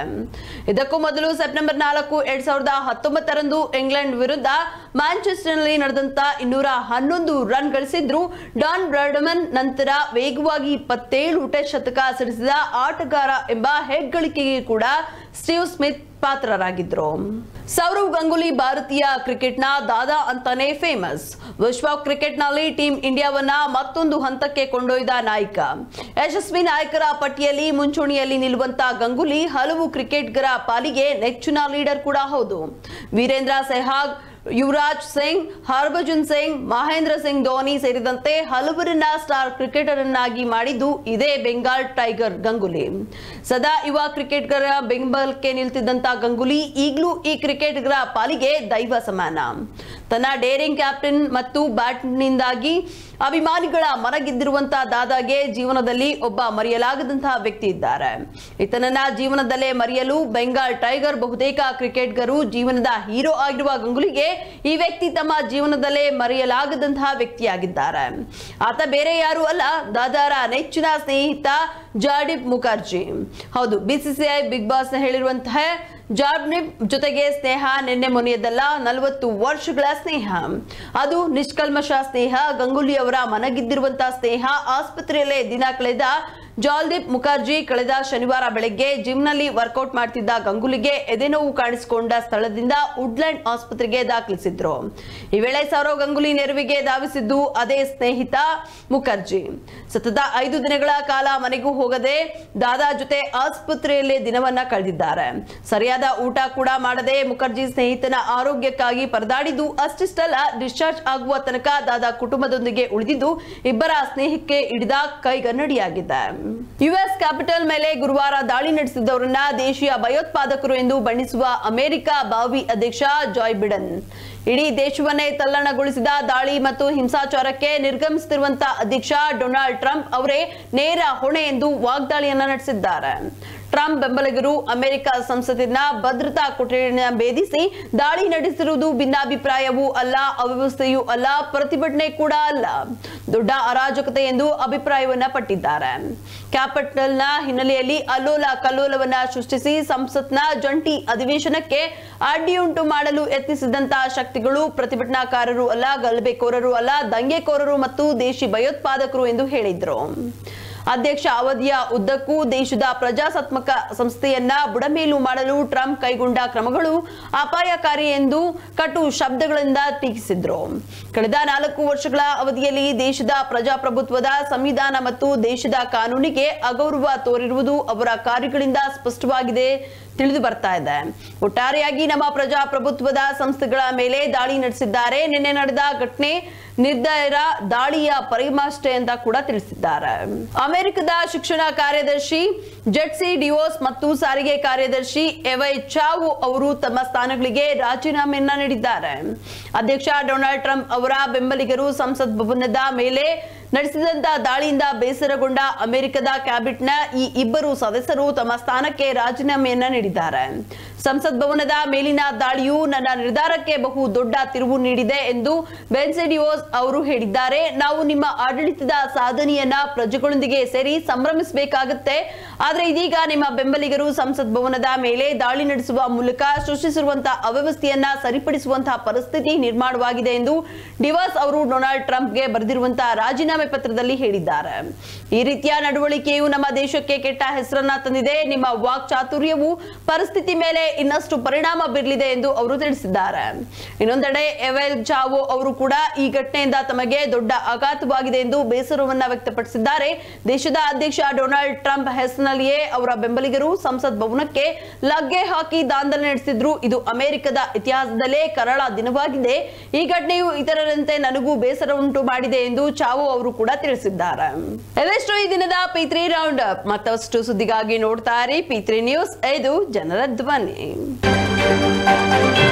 ಇದಕ್ಕೂ ಮೊದಲು ಸೆಪ್ಟೆಂಬರ್ ನಾಲ್ಕು ಎರಡ್ ಸಾವಿರದ ಹತ್ತೊಂಬತ್ತರಂದು ಇಂಗ್ಲೆಂಡ್ ವಿರುದ್ಧ ಮ್ಯಾಂಚೆಸ್ಟರ್ನಲ್ಲಿ ನಡೆದಂತ ಇನ್ನೂರ ಹನ್ನೊಂದು ರನ್ ಗಳಿಸಿದ್ರು ಡಾನ್ ಬ್ರಾಡ್ಮನ್ ನಂತರ ವೇಗವಾಗಿ ಇಪ್ಪತ್ತೇಳು ಟೆಸ್ಟ್ ಶತಕ ಸಿಡಿಸಿದ ಆಟಗಾರ ಎಂಬ ಹೆಗ್ಗಳಿಕೆಗೆ ಕೂಡ ಸ್ಟೀವ್ ಸ್ಮಿತ್ ಪಾತ್ರರಾಗಿದ್ರು ಸೌರವ್ ಗಂಗೂಲಿ ಭಾರತೀಯ ಕ್ರಿಕೆಟ್ನ ದಾದಾ ಅಂತಾನೆ ಫೇಮಸ್ ವಿಶ್ವ ಕ್ರಿಕೆಟ್ನಲ್ಲಿ ಟೀಂ ಇಂಡಿಯಾವನ್ನ ಮತ್ತೊಂದು ಹಂತಕ್ಕೆ ಕೊಂಡೊಯ್ದ ನಾಯಕ ಯಶಸ್ವಿ ನಾಯಕರ ಪಟ್ಟಿಯಲ್ಲಿ ಮುಂಚೂಣಿಯಲ್ಲಿ ನಿಲ್ಲುವಂತ ಗಂಗೂಲಿ ಹಲವು ಕ್ರಿಕೆಟ್ಗರ ಪಾಲಿಗೆ ನೆಚ್ಚಿನ ಲೀಡರ್ ಕೂಡ ಹೌದು ವೀರೇಂದ್ರ ಸೆಹ್ವಾಗ್ ಯುವರಾಜ್ ಸಿಂಗ್ ಹರ್ಭಜನ್ ಸಿಂಗ್ ಮಹೇಂದ್ರ ಸಿಂಗ್ ಧೋನಿ ಸೇರಿದಂತೆ ಹಲವರನ್ನ ಸ್ಟಾರ್ ಕ್ರಿಕೆಟರ್ನ್ನಾಗಿ ಮಾಡಿದ್ದು ಇದೇ ಬೆಂಗಾಲ್ ಟೈಗರ್ ಗಂಗೂಲಿ ಸದಾ ಯುವ ಕ್ರಿಕೆಟ್ಗರ ಬೆಂಬಲಕ್ಕೆ ನಿಲ್ತಿದ್ದಂತ ಗಂಗೂಲಿ ಈಗಲೂ ಈ ಕ್ರಿಕೆಟ್ಗರ ಪಾಲಿಗೆ ದೈವ ಸಮಾನ ತನ್ನ ಡೇರಿಂಗ್ ಕ್ಯಾಪ್ಟನ್ ಮತ್ತು ಬ್ಯಾಟ್ನಿಂದಾಗಿ ಅಭಿಮಾನಿಗಳ ಮನಗೆದ್ದಿರುವಂತಹ ದಾದಾಗೆ ಜೀವನದಲ್ಲಿ ಒಬ್ಬ ಮರೆಯಲಾಗದಂತಹ ವ್ಯಕ್ತಿ ಇದ್ದಾರೆ ಈತನನ್ನ ಜೀವನದಲ್ಲೇ ಮರೆಯಲು ಬೆಂಗಾಲ್ ಟೈಗರ್ ಬಹುತೇಕ ಕ್ರಿಕೆಟ್ಗರು ಜೀವನದ ಹೀರೋ ಆಗಿರುವ ಗಂಗುಲಿಗೆ ಈ ವ್ಯಕ್ತಿ ತಮ್ಮ ಜೀವನದಲ್ಲೇ ಮರೆಯಲಾಗದಂತಹ ವ್ಯಕ್ತಿಯಾಗಿದ್ದಾರೆ ಆತ ಬೇರೆ ಯಾರು ಅಲ್ಲ ದಾದಾರ ನೆಚ್ಚಿನ ಸ್ನೇಹಿತ ಜಾಡಿಬ್ ಮುಖರ್ಜಿ ಹೌದು ಬಿಸಿಸಿಐ ಬಿಗ್ ಬಾಸ್ ಹೇಳಿರುವಂತಹ ಜಾಬ್ನಿಬ್ ಜೊತೆಗೆ ಸ್ನೇಹ ನಿನ್ನೆ ಮೊನೆಯದಲ್ಲ ನಲವತ್ತು ವರ್ಷಗಳ ಸ್ನೇಹ ಅದು ನಿಷ್ಕಲ್ಮಶ ಸ್ನೇಹ ಗಂಗೂಲಿ ಅವರ ಮನಗಿದ್ದಿರುವಂತಹ ಸ್ನೇಹ ಆಸ್ಪತ್ರೆಯಲ್ಲೇ ದಿನ ಕಳೆದ ಜಾಲ್ದೀಪ್ ಮುಖರ್ಜಿ ಕಳೆದ ಶನಿವಾರ ಬೆಳಗ್ಗೆ ಜಿಮ್ನಲ್ಲಿ ವರ್ಕೌಟ್ ಮಾಡ್ತಿದ್ದ ಗಂಗೂಲಿಗೆ ಎದೆನೋವು ಕಾಣಿಸಿಕೊಂಡ ಸ್ಥಳದಿಂದ ವುಡ್ಲ್ಯಾಂಡ್ ಆಸ್ಪತ್ರೆಗೆ ದಾಖಲಿಸಿದ್ರು ಈ ವೇಳೆ ಸೌರವ್ ಗಂಗೂಲಿ ನೆರವಿಗೆ ಧಾವಿಸಿದ್ದು ಅದೇ ಸ್ನೇಹಿತ ಮುಖರ್ಜಿ ಸತತ ಐದು ದಿನಗಳ ಕಾಲ ಮನೆಗೂ ಹೋಗದೆ ದಾದಾ ಜೊತೆ ಆಸ್ಪತ್ರೆಯಲ್ಲೇ ದಿನವನ್ನ ಕಳೆದಿದ್ದಾರೆ ಸರಿಯಾದ ಊಟ ಕೂಡ ಮಾಡದೆ ಮುಖರ್ಜಿ ಸ್ನೇಹಿತನ ಆರೋಗ್ಯಕ್ಕಾಗಿ ಪರದಾಡಿದ್ದು ಅಷ್ಟಿಷ್ಟಲ್ಲ ಡಿಸ್ಚಾರ್ಜ್ ಆಗುವ ತನಕ ದಾದಾ ಕುಟುಂಬದೊಂದಿಗೆ ಉಳಿದಿದ್ದು ಇಬ್ಬರ ಸ್ನೇಹಕ್ಕೆ ಹಿಡಿದ ಕೈಗನ್ನಡಿಯಾಗಿದೆ ಯುಎಸ್ ಕ್ಯಾಪಿಟಲ್ ಮೇಲೆ ಗುರುವಾರ ದಾಳಿ ನಡೆಸಿದವರನ್ನ ದೇಶೀಯ ಭಯೋತ್ಪಾದಕರು ಎಂದು ಬಣ್ಣಿಸುವ ಅಮೆರಿಕ ಬಾವಿ ಅಧ್ಯಕ್ಷ ಜಾಯ್ ಬಿಡನ್ ಇಡೀ ದೇಶವನ್ನೇ ತಲ್ಲಣಗೊಳಿಸಿದ ದಾಳಿ ಮತ್ತು ಹಿಂಸಾಚಾರಕ್ಕೆ ನಿರ್ಗಮಿಸುತ್ತಿರುವಂತಹ ಅಧ್ಯಕ್ಷ ಡೊನಾಲ್ಡ್ ಟ್ರಂಪ್ ಅವರೇ ನೇರ ಹೊಣೆ ಎಂದು ವಾಗ್ದಾಳಿಯನ್ನ ನಡೆಸಿದ್ದಾರೆ ಟ್ರಂಪ್ ಬೆಂಬಲಿಗರು ಅಮೆರಿಕ ಸಂಸತ್ತಿನ ಭದ್ರತಾ ಕೊಠಡಿಯನ್ನು ಭೇದಿಸಿ ದಾಳಿ ನಡೆಸಿರುವುದು ಭಿನ್ನಾಭಿಪ್ರಾಯವೂ ಅಲ್ಲ ಅವ್ಯವಸ್ಥೆಯೂ ಅಲ್ಲ ಪ್ರತಿಭಟನೆ ಕೂಡ ಅಲ್ಲ ದೊಡ್ಡ ಅರಾಜಕತೆ ಎಂದು ಅಭಿಪ್ರಾಯವನ್ನ ಪಟ್ಟಿದ್ದಾರೆ ಕ್ಯಾಪಿಟಲ್ನ ಹಿನ್ನೆಲೆಯಲ್ಲಿ ಅಲ್ಲೋಲ ಕಲ್ಲೋಲವನ್ನ ಸೃಷ್ಟಿಸಿ ಸಂಸತ್ನ ಜಂಟಿ ಅಧಿವೇಶನಕ್ಕೆ ಅಡ್ಡಿಯುಂಟು ಮಾಡಲು ಯತ್ನಿಸಿದಂತಹ ಶಕ್ತಿಗಳು ಪ್ರತಿಭಟನಾಕಾರರು ಅಲ್ಲ ಗಲಭೆಕೋರರು ಅಲ್ಲ ದಂಗೆಕೋರರು ಮತ್ತು ದೇಶಿ ಭಯೋತ್ಪಾದಕರು ಎಂದು ಹೇಳಿದ್ರು ಅಧ್ಯಕ್ಷ ಅವಧಿಯ ಉದ್ದಕ್ಕೂ ದೇಶದ ಪ್ರಜಾಸತ್ತಾತ್ಮಕ ಸಂಸ್ಥೆಯನ್ನ ಬುಡಮೇಲು ಮಾಡಲು ಟ್ರಂಪ್ ಕೈಗೊಂಡ ಕ್ರಮಗಳು ಅಪಾಯಕಾರಿ ಎಂದು ಕಟು ಶಬ್ದಗಳಿಂದ ಟೀಕಿಸಿದ್ರು ಕಳೆದ ನಾಲ್ಕು ವರ್ಷಗಳ ಅವಧಿಯಲ್ಲಿ ದೇಶದ ಪ್ರಜಾಪ್ರಭುತ್ವದ ಸಂವಿಧಾನ ಮತ್ತು ದೇಶದ ಕಾನೂನಿಗೆ ಅಗೌರವ ತೋರಿರುವುದು ಅವರ ಕಾರ್ಯಗಳಿಂದ ಸ್ಪಷ್ಟವಾಗಿದೆ ತಿಳಿದು ಬರ್ತಾ ಇದೆ ಒಟ್ಟಾರೆಯಾಗಿ ನಮ್ಮ ಪ್ರಜಾಪ್ರಭುತ್ವದ ಸಂಸ್ಥೆಗಳ ಮೇಲೆ ದಾಳಿ ನಡೆಸಿದ್ದಾರೆ ನಿನ್ನೆ ನಡೆದ ಘಟನೆ ನಿರ್ಧಾರ ದಾಳಿಯ ಪರಿಮಾಷ್ಟೆ ಅಂತ ಕೂಡ ತಿಳಿಸಿದ್ದಾರೆ ಅಮೆರಿಕದ ಶಿಕ್ಷಣ ಕಾರ್ಯದರ್ಶಿ ಜೆಟ್ಸಿ ಡಿವೋಸ್ ಮತ್ತು ಸಾರಿಗೆ ಕಾರ್ಯದರ್ಶಿ ಎವೈ ಚಾವು ಅವರು ತಮ್ಮ ಸ್ಥಾನಗಳಿಗೆ ರಾಜೀನಾಮೆಯನ್ನ ನೀಡಿದ್ದಾರೆ ಅಧ್ಯಕ್ಷ ಡೊನಾಲ್ಡ್ ಟ್ರಂಪ್ ಅವರ ಬೆಂಬಲಿಗರು ಸಂಸತ್ ಭವನದ ಮೇಲೆ ನಡೆಸಿದಂತ ದಾಳಿಯಿಂದ ಬೇಸರಗೊಂಡ ಅಮೆರಿಕದ ಕ್ಯಾಬಿನೆಟ್ನ ಈ ಇಬ್ಬರು ಸದಸ್ಯರು ತಮ್ಮ ಸ್ಥಾನಕ್ಕೆ ರಾಜೀನಾಮೆಯನ್ನ ನೀಡಿದ್ದಾರೆ ಸಂಸತ್ ಭವನದ ಮೇಲಿನ ದಾಳಿಯು ನನ್ನ ನಿರ್ಧಾರಕ್ಕೆ ಬಹು ದೊಡ್ಡ ತಿರುವು ನೀಡಿದೆ ಎಂದು ಬೆನ್ಸೆಡಿಯೋಸ್ ಅವರು ಹೇಳಿದ್ದಾರೆ ನಾವು ನಿಮ್ಮ ಆಡಳಿತದ ಸಾಧನೆಯನ್ನ ಪ್ರಜೆಗಳೊಂದಿಗೆ ಸೇರಿ ಸಂಭ್ರಮಿಸಬೇಕಾಗುತ್ತೆ ಆದ್ರೆ ಇದೀಗ ನಿಮ್ಮ ಬೆಂಬಲಿಗರು ಸಂಸತ್ ಭವನದ ಮೇಲೆ ದಾಳಿ ನಡೆಸುವ ಮೂಲಕ ಸೃಷ್ಟಿಸಿರುವಂತಹ ಅವ್ಯವಸ್ಥೆಯನ್ನ ಸರಿಪಡಿಸುವಂತಹ ಪರಿಸ್ಥಿತಿ ನಿರ್ಮಾಣವಾಗಿದೆ ಎಂದು ಡಿವಾಸ್ ಅವರು ಡೊನಾಲ್ಡ್ ಟ್ರಂಪ್ಗೆ ಬರೆದಿರುವಂತಹ ರಾಜೀನಾಮೆ ಪತ್ರದಲ್ಲಿ ಹೇಳಿದ್ದಾರೆ ಈ ರೀತಿಯ ನಡವಳಿಕೆಯು ನಮ್ಮ ದೇಶಕ್ಕೆ ಕೆಟ್ಟ ಹೆಸರನ್ನ ತಂದಿದೆ ನಿಮ್ಮ ವಾಕ್ ಚಾತುರ್ಯವು ಪರಿಸ್ಥಿತಿ ಮೇಲೆ ಇನ್ನಷ್ಟು ಪರಿಣಾಮ ಬೀರಲಿದೆ ಎಂದು ಅವರು ತಿಳಿಸಿದ್ದಾರೆ ಇನ್ನೊಂದೆಡೆ ಎವೆಲ್ ಜಾವೋ ಅವರು ಕೂಡ ಈ ಘಟನೆಯಿಂದ ತಮಗೆ ದೊಡ್ಡ ಆಘಾತವಾಗಿದೆ ಎಂದು ಬೇಸರವನ್ನ ವ್ಯಕ್ತಪಡಿಸಿದ್ದಾರೆ ದೇಶದ ಅಧ್ಯಕ್ಷ ಡೊನಾಲ್ಡ್ ಟ್ರಂಪ್ ಹೆಸರಿನಲ್ಲಿಯೇ ಅವರ ಬೆಂಬಲಿಗರು ಸಂಸತ್ ಭವನಕ್ಕೆ ಲಗ್ಗೆ ಹಾಕಿ ದಾಂಧಲೆ ನಡೆಸಿದ್ರು ಇದು ಅಮೆರಿಕದ ಇತಿಹಾಸದಲ್ಲೇ ಕರಾಳ ದಿನವಾಗಿದೆ ಈ ಘಟನೆಯು ಇತರರಂತೆ ನನಗೂ ಬೇಸರ ಉಂಟು ಮಾಡಿದೆ ಎಂದು ಚಾವೋ ಅವರು ಕೂಡ ತಿಳಿಸಿದ್ದಾರೆ ಇವೆಷ್ಟು ಈ ದಿನದ ಪಿತ್ರಿ ರೌಂಡ್ ಅಪ್ ಮತ್ತಷ್ಟು ಸುದ್ದಿಗಾಗಿ ನೋಡ್ತಾ ಇರಿ ಪಿತ್ರಿ ನ್ಯೂಸ್ ಇದು ಜನರ ಧ್ವನಿ